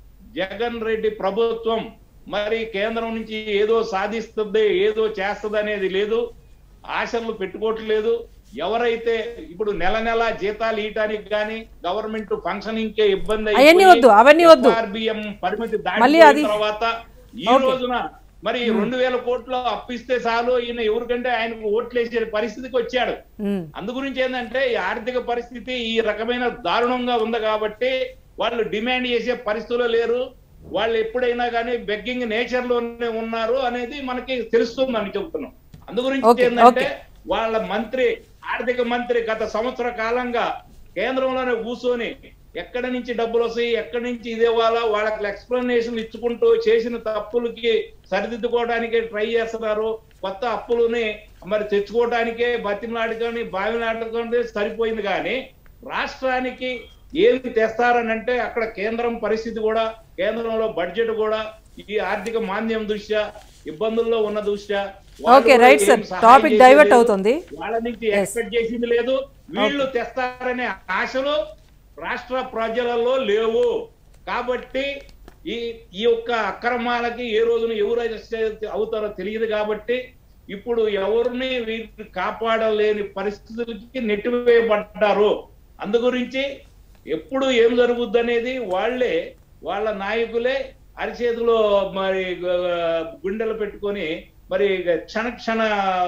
జగన్ రెడ్డి ప్రభుత్వం మరి కేంద్రం నుంచి ఏదో సాధిస్తుంది ఏదో చేస్తుంది అనేది లేదు ఆశలు పెట్టుకోవట్లేదు ఎవరైతే ఇప్పుడు నెల నెల జీతాలు ఇయటానికి గాని గవర్నమెంట్ ఫంక్షనింగ్ కే ఇబ్బంది అవన్నీ అయిపోయి వద్దు, అవన్నీ వద్దు. FRBM పరిమితి మళ్ళీ దాటిపోయిన అది- తర్వాత ఈ ఓకే. రోజున మరి రెండు వేల కోట్లు అప్పిస్తే చాలు ఈయన ఎవరికంటే ఆయనకు ఓట్లేసే పరిస్థితికి వచ్చాడు ఉమ్, అందు గురించి ఏంటంటే ఈ ఆర్థిక పరిస్థితి ఈ రకమైన దారుణంగా ఉంది కాబట్టి వాళ్ళు డిమాండ్ చేసే పరిస్థితుల్లో లేరు వాళ్ళు ఎప్పుడైనా కానీ బెగ్గింగ్ నేచర్ లోనే ఉన్నారు అనేది మనకి తెలుస్తుందని చెబుతున్నాం అందు గురించి ఓకే, ఏంటంటే ఓకే. వాళ్ళ మంత్రి ఆర్థిక మంత్రి గత సంవత్సర కాలంగా కేంద్రంలోనే కూర్చొని ఎక్కడి నుంచి డబ్బులు వస్తాయి ఎక్కడి నుంచి ఇది ఇవ్వాలా వాళ్ళకి ఎక్స్ప్లెనేషన్ ఇచ్చుకుంటూ చేసిన తప్పులకి సరిదిద్దుకోవడానికే ట్రై చేస్తున్నారు కొత్త అప్పులని మరి తెచ్చుకోవడానికే బతిమలాడుకొని బావిలాడుకొని సరిపోయింది కానీ రాష్ట్రానికి ఏమి తెస్తారని అంటే అక్కడ కేంద్రం పరిస్థితి కూడా కేంద్రంలో బడ్జెట్ కూడా ఈ ఆర్థిక మాంద్యం దృష్ట్యా ఇబ్బందుల్లో ఉన్న దృష్ట్యా వాళ్ళు ఓకే, కూడా రైట్ ఏం సార్. సహాయం టాపిక్ చేసేది డైవర్ట్ లేదు. అవుతుంది. వాళ్ళ నుంచి Yes. ఎక్స్పెక్ట్ చేసింది లేదు వీళ్ళు తెస్తారనే ఆశలు రాష్ట్ర ప్రజలలో లేవు కాబట్టి ఈ ఈ యొక్క అక్రమాలకి ఏ రోజున ఎవరు అరెస్ట్ అవుతారో తెలియదు కాబట్టి ఇప్పుడు ఎవరిని వీరిని కాపాడలేని పరిస్థితులకి నెట్టివేయబడ్డారు అందు గురించి ఎప్పుడు ఏం జరుగుద్ది అనేది వాళ్ళే వాళ్ళ నాయకులే అరిచేతిలో మరి గ- గుండెలు పెట్టుకొని మరి క్షణ క్షణ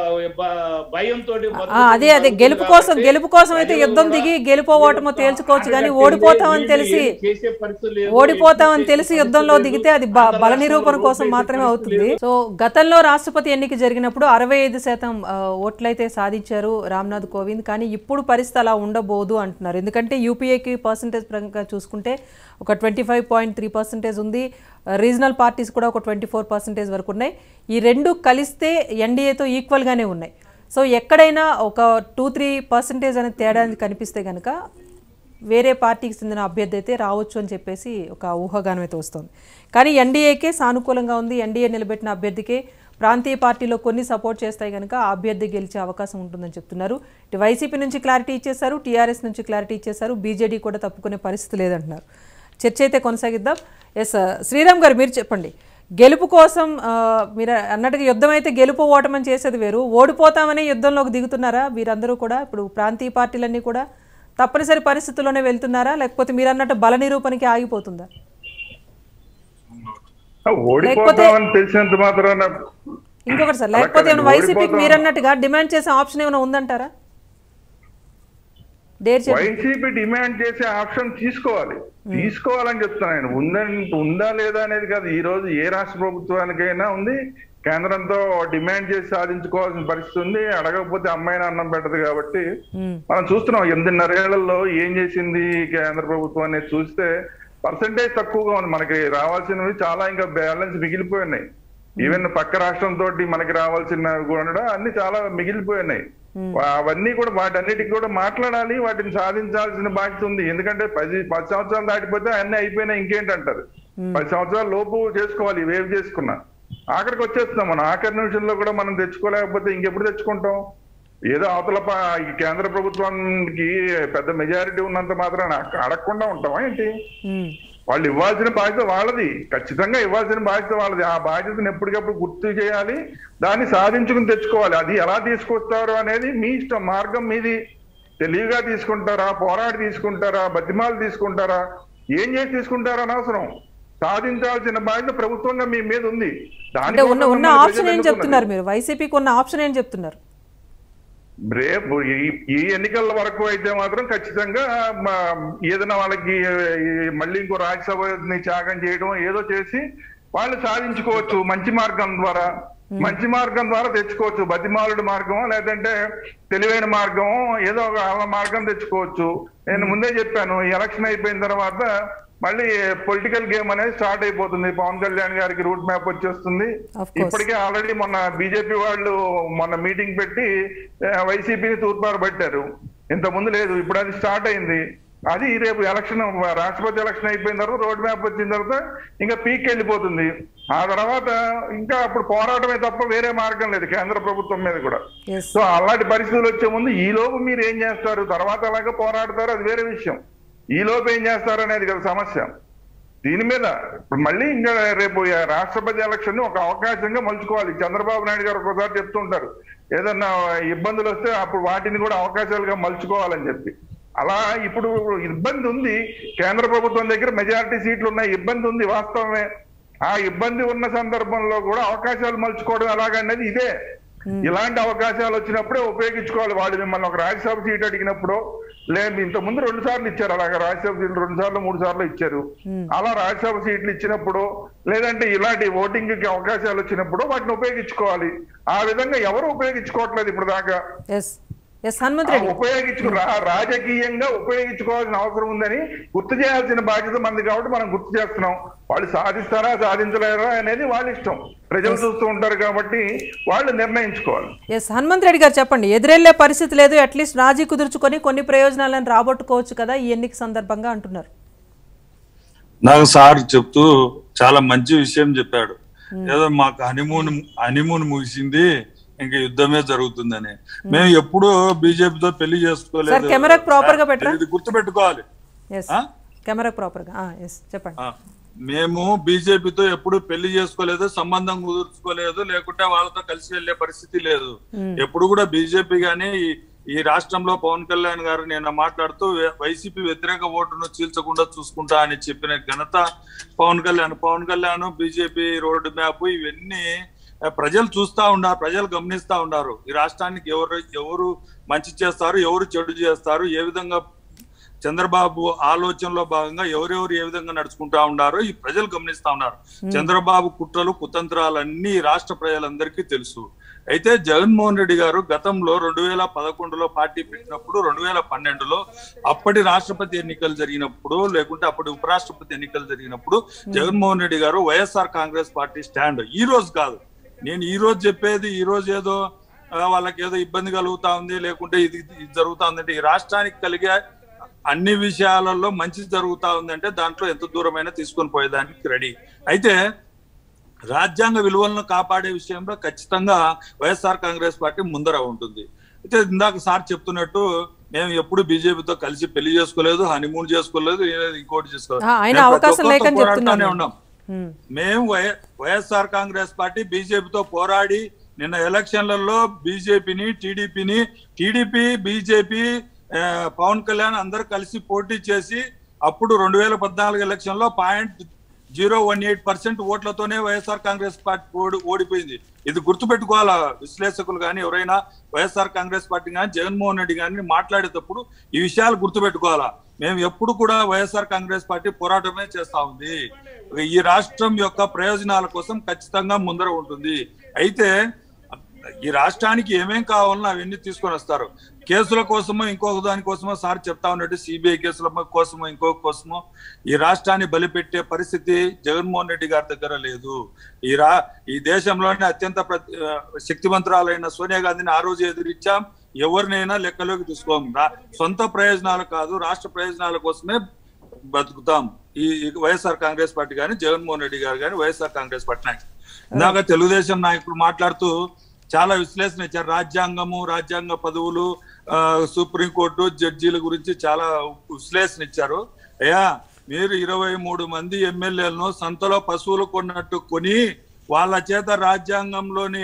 భయంతో ఆ, అదే అదే గెలుపు కోసం గెలుపు కోసం అయితే యుద్ధం దిగి గెలుపో ఓటమో తేల్చుకోవచ్చు కానీ ఓడిపోతామని తెలిసి ఓడిపోతామని తెలిసి యుద్ధంలో దిగితే అది బ- బల నిరూపణ కోసం మాత్రమే అవుతుంది సో గతంలో రాష్ట్రపతి ఎన్నిక జరిగినప్పుడు అరవై ఐదు శాతం ఆ, ఓట్లయితే సాధించారు రామ్నాథ్ కోవింద్ కానీ ఇప్పుడు పరిస్థితి అలా ఉండబోదు అంటున్నారు ఎందుకంటే యూపీఏకి పర్సంటేజ్ పరంగా చూసుకుంటే ఒక twenty five point three percentage ఉంది రీజనల్ పార్టీస్ కూడా ఒక ట్వంటీ ఫోర్ పర్సెంటేజ్ వరకు ఉన్నాయి ఈ రెండు కలిస్తే ఎన్డీఏతో ఈక్వల్గానే ఉన్నాయి సో ఎక్కడైనా ఒక టూ త్రీ పర్సెంటేజ్ అనేది తేడా అనేది కనిపిస్తే కనుక వేరే పార్టీకి చెందిన అభ్యర్థి అయితే రావచ్చు అని చెప్పేసి ఒక ఊహాగానం అయితే వస్తుంది కానీ ఎన్డీఏకే సానుకూలంగా ఉంది ఎన్డీఏ నిలబెట్టిన అభ్యర్థికే ప్రాంతీయ పార్టీలో కొన్ని సపోర్ట్ చేస్తాయి కనుక ఆ అభ్యర్థి గెలిచే అవకాశం ఉంటుందని చెప్తున్నారు ఇటు వైసీపీ నుంచి క్లారిటీ ఇచ్చేశారు టీఆర్ఎస్ నుంచి క్లారిటీ ఇచ్చేశారు బీజేడీ కూడా తప్పుకునే పరిస్థితి లేదంటున్నారు చర్చ అయితే కొనసాగిద్దాం ఎస్ శ్రీరామ్ గారు మీరు చెప్పండి గెలుపు కోసం ఆ, మీరు అన్నట్టుగా యుద్ధం అయితే గెలుపు ఓటమని చేసేది వేరు ఓడిపోతామని యుద్ధంలోకి దిగుతున్నారా వీరందరూ కూడా ఇప్పుడు ప్రాంతీయ పార్టీలన్నీ కూడా తప్పనిసరి పరిస్థితుల్లోనే వెళ్తున్నారా లేకపోతే మీరు అన్నట్టు బల నిరూపణకి ఆగిపోతుందా ఓడిపోతామని తెలిసినంత మాత్రాన ఇంకొకటి సార్ అలా లేకపోతే ఏమైనా కాదండి, వైసీపీకి ఓడిపోతాం. మీరు అన్నట్టుగా డిమాండ్ చేసే ఆప్షన్ ఏమైనా ఉందంటారా డేర్ చెప్పండి వైసీపీ డిమాండ్ చేసే ఆప్షన్ తీసుకోవాలి తీసుకోవాలని చెప్తున్నాను నేను ఉందని ఉందా లేదా అనేది కాదు ఈ రోజు ఏ రాష్ట్ర ప్రభుత్వానికైనా ఉంది కేంద్రంతో డిమాండ్ చేసి సాధించుకోవాల్సిన పరిస్థితి ఉంది అడగకపోతే అమ్మాయిని అన్నం పెట్టదు కాబట్టి ఉమ్, మనం చూస్తున్నాం ఎనిమిదిన్నరేళ్లలో ఏం చేసింది కేంద్ర ప్రభుత్వం అనేది చూస్తే పర్సంటేజ్ తక్కువగా ఉంది మనకి రావాల్సినవి చాలా ఇంకా బ్యాలెన్స్ మిగిలిపోయి ఉన్నాయి ఈవెన్ పక్క రాష్ట్రంతో మనకి రావాల్సినవి కూడా అన్ని చాలా మిగిలిపోయి ఉన్నాయి వా- అవన్నీ కూడా వాటన్నిటికి కూడా మాట్లాడాలి వాటిని సాధించాల్సిన బాధ్యత ఉంది ఎందుకంటే పది పది సంవత్సరాలు దాటిపోతే అన్ని అయిపోయినాయి ఇంకేంటంటారు పది సంవత్సరాల లోపు చేసుకోవాలి వేవ్ చేసుకున్నా ఆఖరికి వచ్చేస్తున్నాం మనం ఆఖరి నిమిషంలో కూడా మనం తెచ్చుకోలేకపోతే ఇంకెప్పుడు తెచ్చుకుంటాం ఏదో అవతల ప- ఈ కేంద్ర ప్రభుత్వానికి పెద్ద మెజారిటీ ఉన్నంత మాత్రాన అక్క- అడగకుండా ఉంటామా ఏంటి ఉమ్, వాళ్ళు ఇవ్వాల్సిన బాధ్యత వాళ్ళది ఖచ్చితంగా ఇవ్వాల్సిన బాధ్యత వాళ్ళది ఆ బాధ్యతను ఎప్పటికప్పుడు గుర్తు చేయాలి దాన్ని సాధించుకుని తెచ్చుకోవాలి అది ఎలా తీసుకొస్తారు అనేది మీ ఇష్టం మార్గం మీది తెలివిగా తీసుకుంటారా పోరాడి తీసుకుంటారా బతిమాలు తీసుకుంటారా ఏం చేసి తీసుకుంటారా అనవసరం సాధించాల్సిన బాధ్యత ప్రభుత్వంగా మీ మీద ఉంది అంటే ఉన్న ఉన్న మిమ్మల్ని ఆప్షన్ ప్రజలు ఏం ఎన్నుకున్నది. చెప్తున్నారు మీరు వైసీపీకి ఉన్న ఆప్షన్ ఏం చెప్తున్నారు రేపు ఈ- ఈ ఎన్నికల వరకు అయితే మాత్రం ఖచ్చితంగా మా- ఏదైనా వాళ్ళకి ఈ మళ్ళీ ఇంకో రాజ్యసభని త్యాగం చేయడం ఏదో చేసి వాళ్ళు సాధించుకోవచ్చు మంచి మార్గం ద్వారా మంచి మార్గం ద్వారా తెచ్చుకోవచ్చు బతిమాలుడు మార్గం లేదంటే తెలివైన మార్గం ఏదో ఒక అలా మార్గం తెచ్చుకోవచ్చు నేను ముందే చెప్పాను ఈ ఎలక్షన్ అయిపోయిన తర్వాత మళ్ళీ పొలిటికల్ గేమ్ అనేది స్టార్ట్ అయిపోతుంది పవన్ కళ్యాణ్ గారికి రూట్ మ్యాప్ వచ్చేస్తుంది Of course. ఇప్పటికే ఆల్రెడీ మొన్న బీజేపీ వాళ్ళు మొన్న మీటింగ్ పెట్టి వైసీపీని తూర్పారు పెట్టారు ఇంత ముందు లేదు ఇప్పుడు అది స్టార్ట్ అయింది అది రేపు ఎలక్షన్ రాష్ట్రపతి ఎలక్షన్ అయిపోయిన తర్వాత రోడ్ మ్యాప్ వచ్చిన తర్వాత ఇంకా పీక్ వెళ్ళిపోతుంది ఆ తర్వాత ఇంకా అప్పుడు పోరాటమే తప్ప వేరే మార్గం లేదు కేంద్ర ప్రభుత్వం మీద కూడా ఎస్ సో అలాంటి పరిస్థితులు వచ్చే ముందు ఈ లోపు మీరు ఏం చేస్తారు తర్వాత అలాగే పోరాడతారు అది వేరే విషయం ఈ లోపు ఏం చేస్తారు అనేది కదా సమస్య దీని మీద ఇప్పుడు మళ్ళీ ఇంకా రేపు ఈ రాష్ట్రపతి ఎలక్షన్ ని ఒక అవకాశంగా మలుచుకోవాలి చంద్రబాబు నాయుడు గారు ఒకసారి చెప్తుంటారు ఏదన్నా ఇబ్బందులు వస్తే అప్పుడు వాటిని కూడా అవకాశాలుగా మలుచుకోవాలని చెప్పి అలా ఇప్పుడు ఇబ్బంది ఉంది కేంద్ర ప్రభుత్వం దగ్గర మెజారిటీ సీట్లు ఉన్నాయి ఇబ్బంది ఉంది వాస్తవమే ఆ ఇబ్బంది ఉన్న సందర్భంలో కూడా అవకాశాలు మలుచుకోవడం ఎలాగనేది ఇదే ఇలాంటి అవకాశాలు వచ్చినప్పుడే ఉపయోగించుకోవాలి వాళ్ళు మిమ్మల్ని ఒక రాజ్యసభ సీట్ అడిగినప్పుడు లేదు ఇంత ముందు రెండు సార్లు ఇచ్చారు అలాగే రాజ్యసభ సీట్లు రెండు సార్లు మూడు సార్లు ఇచ్చారు అలా రాజ్యసభ సీట్లు ఇచ్చినప్పుడు లేదంటే ఇలాంటి ఓటింగ్ కి అవకాశాలు వచ్చినప్పుడు వాటిని ఉపయోగించుకోవాలి ఆ విధంగా ఎవరు ఉపయోగించుకోవట్లేదు ఇప్పుడు దాకా ఎస్ ఎస్ హనుమంత్ ఆ రెడ్డి ఉపయోగించుకు రా- రాజకీయంగా ఉపయోగించుకోవాల్సిన అవసరం ఉందని గుర్తు చేయాల్సిన బాధ్యత మంది కాబట్టి మనం గుర్తు చేస్తున్నాం వాళ్ళు సాధిస్తారా సాధించలేరా అనేది వాళ్ళ ఇష్టం ప్రజలు చూస్తూ ఉంటారు కాబట్టి వాళ్ళు నిర్ణయించుకోవాలి ఎస్ హనుమంత్ రెడ్డి గారు చెప్పండి ఎదురెళ్లే పరిస్థితి లేదు అట్లీస్ట్ రాజీ కుదుర్చుకొని కొన్ని ప్రయోజనాలను రాబట్టుకోవచ్చు కదా ఈ ఎన్నిక సందర్భంగా అంటున్నారు నాకు సార్ చెప్తూ చాలా మంచి విషయం చెప్పాడు ఏదో మాకు హనీమూన్ హనీమూన్ ముగిసింది ఇంకా యుద్ధమే జరుగుతుందని మేము ఎప్పుడు బీజేపీతో పెళ్లి చేసుకోలేదు సార్, కెమెరాకు proper గా పెట్టరా? ఇది గుర్తు పెట్టుకోవాలి ఎస్ ఆ? కెమెరా ప్రాపర్గా ఎస్ చెప్పండి ఆ, మేము బీజేపీతో ఎప్పుడు పెళ్లి చేసుకోలేదు సంబంధం కుదుర్చుకోలేదు లేకుంటే వాళ్ళతో కలిసి వెళ్లే పరిస్థితి లేదు ఎప్పుడు కూడా బీజేపీ గానీ ఈ- ఈ రాష్ట్రంలో పవన్ కళ్యాణ్ గారు నేను మాట్లాడుతూ వే- వైసీపీ వ్యతిరేక ఓటును చీల్చకుండా చూసుకుంటా అని చెప్పిన ఘనత Pawan Kalyan Pawan Kalyan BJP road map ఇవన్నీ ఆ, ప్రజలు చూస్తా ఉన్నారు ప్రజలు గమనిస్తా ఉన్నారు ఈ రాష్ట్రానికి ఎవరు ఎవరు మంచి చేస్తారు ఎవరు చెడు చేస్తారు ఏ విధంగా చంద్రబాబు ఆలోచనలో భాగంగా ఎవరెవరు ఏ విధంగా నడుచుకుంటా ఉన్నారో ఈ ప్రజలు గమనిస్తా ఉన్నారు చంద్రబాబు కుట్రలు కుతంత్రాలన్నీ ఈ రాష్ట్ర ప్రజలందరికీ తెలుసు అయితే జగన్మోహన్ రెడ్డి గారు గతంలో రెండు వేల పదకొండులో పార్టీ పెట్టినప్పుడు రెండు వేల పన్నెండులో అప్పటి రాష్ట్రపతి ఎన్నికలు జరిగినప్పుడు లేకుంటే అప్పటి ఉపరాష్ట్రపతి ఎన్నికలు జరిగినప్పుడు జగన్మోహన్ రెడ్డి గారు వైఎస్ఆర్ కాంగ్రెస్ పార్టీ స్టాండ్ ఈ రోజు కాదు నేను ఈ రోజు చెప్పేది ఈ రోజు ఏదో ఆ, వాళ్ళకి ఏదో ఇబ్బంది కలుగుతా ఉంది లేకుంటే ఇది ఇది జరుగుతా ఉందంటే ఈ రాష్ట్రానికి కలిగే అన్ని విషయాలలో మంచి జరుగుతా ఉందంటే దాంట్లో ఎంత దూరమైనా తీసుకొని పోయేదానికి రెడీ అయితే రాజ్యాంగ విలువలను కాపాడే విషయంలో ఖచ్చితంగా వైఎస్ఆర్ కాంగ్రెస్ పార్టీ ముందర ఉంటుంది అయితే ఇందాక సార్ చెప్తున్నట్టు మేము ఎప్పుడు బీజేపీతో కలిసి పెళ్లి చేసుకోలేదు హనీమూన్ చేసుకోలేదు ఏ- ఇంకోటి చేసుకోలేదు ఆ, ఆయన మేము ప్రతి అవకాశం ఒక్కరితో లేకని పోరాడుతూనే చెప్తున్నాను. ఉన్నాం ఉమ్, మేము వై- వైఎస్ఆర్ కాంగ్రెస్ పార్టీ బీజేపీతో పోరాడి నిన్న ఎలక్షన్లలో బీజేపీని టీడీపీని టీడీపీ బీజేపీ ఆ, పవన్ కళ్యాణ్ అందరు కలిసి పోటీ చేసి అప్పుడు రెండు వేల పద్నాలుగు ఎలక్షన్ లో point zero one eight percent ఓట్లతోనే వైఎస్ఆర్ కాంగ్రెస్ పార్టీ ఓడి ఓడిపోయింది ఇది గుర్తుపెట్టుకోవాలా విశ్లేషకులు కానీ ఎవరైనా వైఎస్ఆర్ కాంగ్రెస్ పార్టీ కానీ జగన్మోహన్ రెడ్డి కానీ మాట్లాడేటప్పుడు ఈ విషయాలు గుర్తుపెట్టుకోవాలా మేము ఎప్పుడు కూడా వైఎస్ఆర్ కాంగ్రెస్ పార్టీ పోరాటమే చేస్తా ఉంది ఈ రాష్ట్రం యొక్క ప్రయోజనాల కోసం ఖచ్చితంగా ముందర ఉంటుంది అయితే ఈ రాష్ట్రానికి ఏమేం కావాలనో అవన్నీ తీసుకొని వస్తారు కేసుల కోసమో ఇంకొక దానికోసమో సార్ చెప్తా ఉన్నట్టు సిబిఐ కేసుల కోసమో ఇంకొక కోసమో ఈ రాష్ట్రాన్ని బలిపెట్టే పరిస్థితి జగన్మోహన్ రెడ్డి గారి దగ్గర లేదు ఈ రా ఈ దేశంలోనే అత్యంత ప్ర- ఆ, శక్తివంతురాలైన సోనియా గాంధీని ఆ రోజు ఎదిరించాం ఎవరినైనా లెక్కలోకి తీసుకోం రా- సొంత ప్రయోజనాలు కాదు రాష్ట్ర ప్రయోజనాల కోసమే బతుకుతాం ఈ ఈ వైఎస్ఆర్ కాంగ్రెస్ పార్టీ కానీ జగన్మోహన్ రెడ్డి గారు కానీ వైఎస్ఆర్ కాంగ్రెస్ పార్టీ నాయకులు ఇందాక తెలుగుదేశం నాయకులు మాట్లాడుతూ చాలా విశ్లేషణ ఇచ్చారు రాజ్యాంగము రాజ్యాంగ పదవులు ఆ, సుప్రీంకోర్టు జడ్జీల గురించి చాలా విశ్లేషణ ఇచ్చారు అయ్యా మీరు ఇరవై మూడు మంది ఎమ్మెల్యేలను సంతలో పశువులు కొన్నట్టు కొని వాళ్ళ చేత రాజ్యాంగంలోని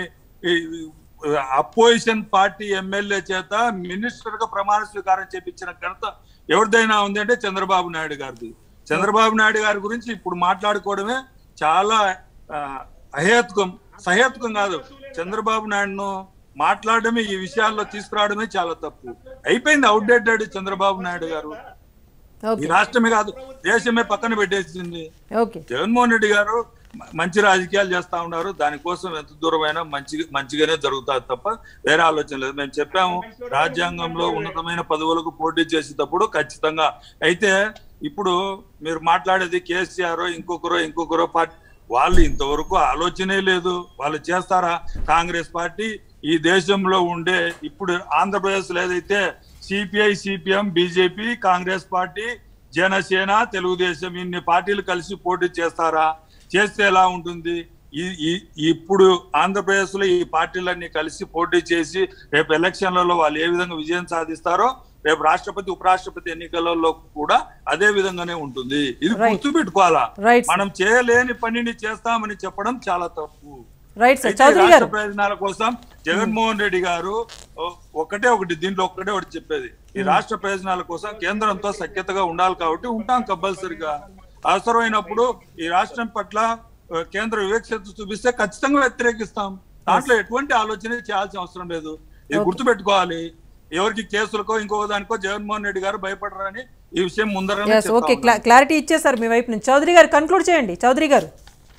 అపోజిషన్ పార్టీ ఎమ్మెల్యే చేత మినిస్టర్ గా ప్రమాణ స్వీకారం చేపించిన ఘనత ఎవరిదైనా ఉంది అంటే చంద్రబాబు నాయుడు గారిది చంద్రబాబు నాయుడు గారి గురించి ఇప్పుడు మాట్లాడుకోవడమే చాలా ఆ, అహేతుకం సహేతుకం కాదు చంద్రబాబు నాయుడును మాట్లాడడమే ఈ విషయాల్లో తీసుకురావడమే చాలా తప్పు అయిపోయింది అవుట్డేటెడ్ చంద్రబాబు నాయుడు గారు ఈ ఓకే రాష్ట్రమే కాదు దేశమే పక్కన పెట్టేసింది ఓకే జగన్మోహన్ రెడ్డి గారు మ- మంచి రాజకీయాలు చేస్తా ఉన్నారు దానికోసం ఎంత దూరమైనా మంచి మంచిగానే జరుగుతుంది తప్ప వేరే ఆలోచన లేదు మేము చెప్పాము రాజ్యాంగంలో ఉన్నతమైన పదవులకు పోటీ చేసేటప్పుడు ఖచ్చితంగా అయితే ఇప్పుడు మీరు మాట్లాడేది కేసీఆర్ ఇంకొకరో ఇంకొకరో పార్టీ వాళ్ళు ఇంతవరకు ఆలోచనే లేదు వాళ్ళు చేస్తారా కాంగ్రెస్ పార్టీ ఈ దేశంలో ఉండే ఇప్పుడు ఆంధ్రప్రదేశ్ లో ఏదైతే CPI CPM BJP Congress party Janasena Telugu Desam ఇన్ని పార్టీలు కలిసి పోటీ చేస్తారా చేస్తే ఎలా ఉంటుంది ఈ- ఈ- ఇప్పుడు ఆంధ్రప్రదేశ్ లో ఈ పార్టీలన్నీ కలిసి పోటీ చేసి రేపు ఎలక్షన్లలో వాళ్ళు ఏ విధంగా విజయం సాధిస్తారో రేపు రాష్ట్రపతి ఉపరాష్ట్రపతి ఎన్నికలలో కూడా అదే విధంగానే ఉంటుంది ఇది Right. గుర్తు పెట్టుకోవాలా Right, sir. మనం చేయలేని పనిని చేస్తామని చెప్పడం చాలా తప్పు రైట్ సార్ అయితే చౌదరి రాష్ట్ర గారు ప్రయోజనాల కోసం జగన్మోహన్ రెడ్డి గారు ఓ- ఒకటే ఒకటి దీంట్లో ఒకటే ఒకటి చెప్పేది ఈ రాష్ట్ర ప్రయోజనాల కోసం కేంద్రంతో సఖ్యతగా ఉండాలి కాబట్టి ఉంటాం కంపల్సరిగా అవసరమైనప్పుడు ఈ రాష్ట్రం పట్ల ఆ, కేంద్ర వివక్షత చూపిస్తే ఖచ్చితంగా వ్యతిరేకిస్తాం దాంట్లో ఎటువంటి ఆలోచన చేయాల్సిన అవసరం లేదు ఇది గుర్తుపెట్టుకోవాలి ఎవరికి కేసులకో ఇంకో దానికో జగన్మోహన్ రెడ్డి గారు భయపడరని ఈ విషయం ముందరనే ఎస్ చెప్తా ఓకే ఉన్నాను. క్లారిటీ ఇచ్చేసారు మీ వైపు నుంచి చౌదరి గారు కన్క్లూడ్ చేయండి చౌదరి గారు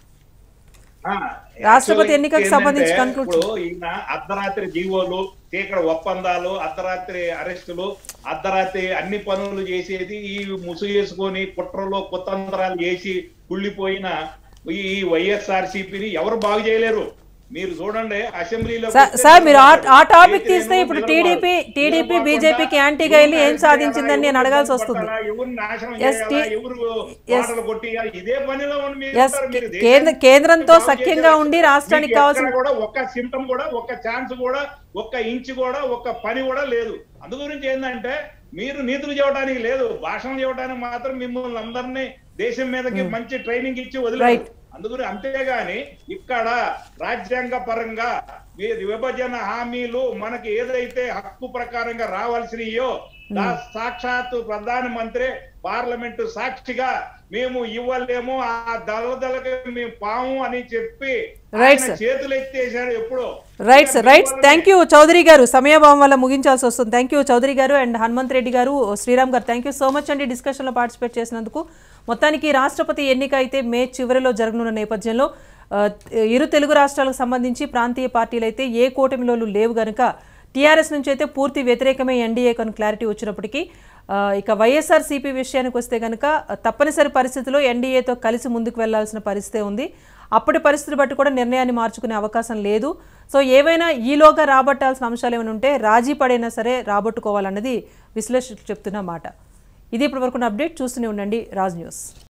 ఆ, రాష్ట్రపతి actually ఎన్నికలకు ఏంటంటే సంబంధించి conclude ఇప్పుడు ఈయన అర్ధరాత్రి జీవోలు ఇక్కడ ఒప్పందాలు అర్ధరాత్రి అరెస్టులు అర్ధరాత్రి అన్ని పనులు చేసేది ఈ ముసు వేసుకొని కుట్రలో కుతంత్రాలు చేసి కుళ్ళిపోయిన ఈ వైఎస్ఆర్ సిపిని ఎవరు బాగు చేయలేరు మీరు చూడండి అసెంబ్లీలో సార్ సార్ మీరు ఆ ఆ టాపిక్ తీస్తే ఇప్పుడు టీడీపీ టీడీపీ బీజేపీకి యాంటీగా వెళ్ళి ఏం సాధించిందని నేను అడగాల్సి వస్తుంది ఎవరు నాశనం Yes, చేయాలా, టీ- ఎవరు yes. మాటలు కొట్టియాలి ఇదే పనిలో ఉండి మీరు Yes, ఉంటారు. మీరు కే- కేంద్ర- దేశాన్ని కేంద్రంతో బాగు సఖ్యంగా చేసేది ఉండి రాష్ట్రానికి మీకు కావాల్సిన- ఎక్కడ కూడా ఒక్క సింటమ్ కూడా ఒక్క ఛాన్స్ కూడా ఒక్క ఇంచ్ కూడా ఒక్క పని కూడా లేదు అందు గురించి ఏంటంటే మీరు నీతులు చెప్పడానికి లేదు భాషణ చెప్పడానికి మాత్రం మిమ్మల్ని అందరినీ దేశం మీదకి మంచి ట్రైనింగ్ ఇచ్చి వదిలేదు Right. అందుగురి అంతేగాని ఇక్కడ రాజ్యాంగ పరంగా వీ- విభజన హామీలు మనకి ఏదైతే హక్కు ప్రకారంగా రావాల్సినయో దా- సాక్షాత్తు ప్రధానమంత్రి పార్లమెంటు సాక్షిగా మేము ఇవ్వలేము ఆ దళదలకి మేము పాము అని చెప్పి Right, ఆయన sir. చేతులు ఎత్తేసాడు ఎప్పుడో right sir right thank you Chowdary గారు సమయభావం వల్ల ముగించాల్సి వస్తుంది థ్యాంక్ యూ చౌదరి గారు అండ్ హనుమంత్ రెడ్డి గారు శ్రీరామ్ గారు థ్యాంక్ యూ సో మచ్ అండి డిస్కషన్లో పార్టిసిపేట్ చేసినందుకు మొత్తానికి రాష్ట్రపతి ఎన్నిక అయితే మే చివరిలో జరగనున్న నేపథ్యంలో ఆ, ఇరు తెలుగు రాష్ట్రాలకు సంబంధించి ప్రాంతీయ పార్టీలు అయితే ఏ కూటమిలో లేవు గనుక టీఆర్ఎస్ నుంచి అయితే పూర్తి వ్యతిరేకమే ఎన్డీఏ కొన్ని క్లారిటీ వచ్చినప్పటికీ ఆ, ఇక వైఎస్ఆర్సీపీ విషయానికి వస్తే కనుక తప్పనిసరి పరిస్థితిలో ఎన్డీఏతో కలిసి ముందుకు వెళ్లాల్సిన పరిస్థితి ఉంది అప్పటి పరిస్థితి బట్టి కూడా నిర్ణయాన్ని మార్చుకునే అవకాశం లేదు సో ఏవైనా ఈలోగా రాబట్టాల్సిన అంశాలు ఏమైనా ఉంటే రాజీ పడైనా సరే రాబట్టుకోవాలన్నది విశ్లేషకులు చెప్తున్న మాట ఇది ఇప్పటివరకు అప్డేట్ చూస్తూనే ఉండండి రాజ్ న్యూస్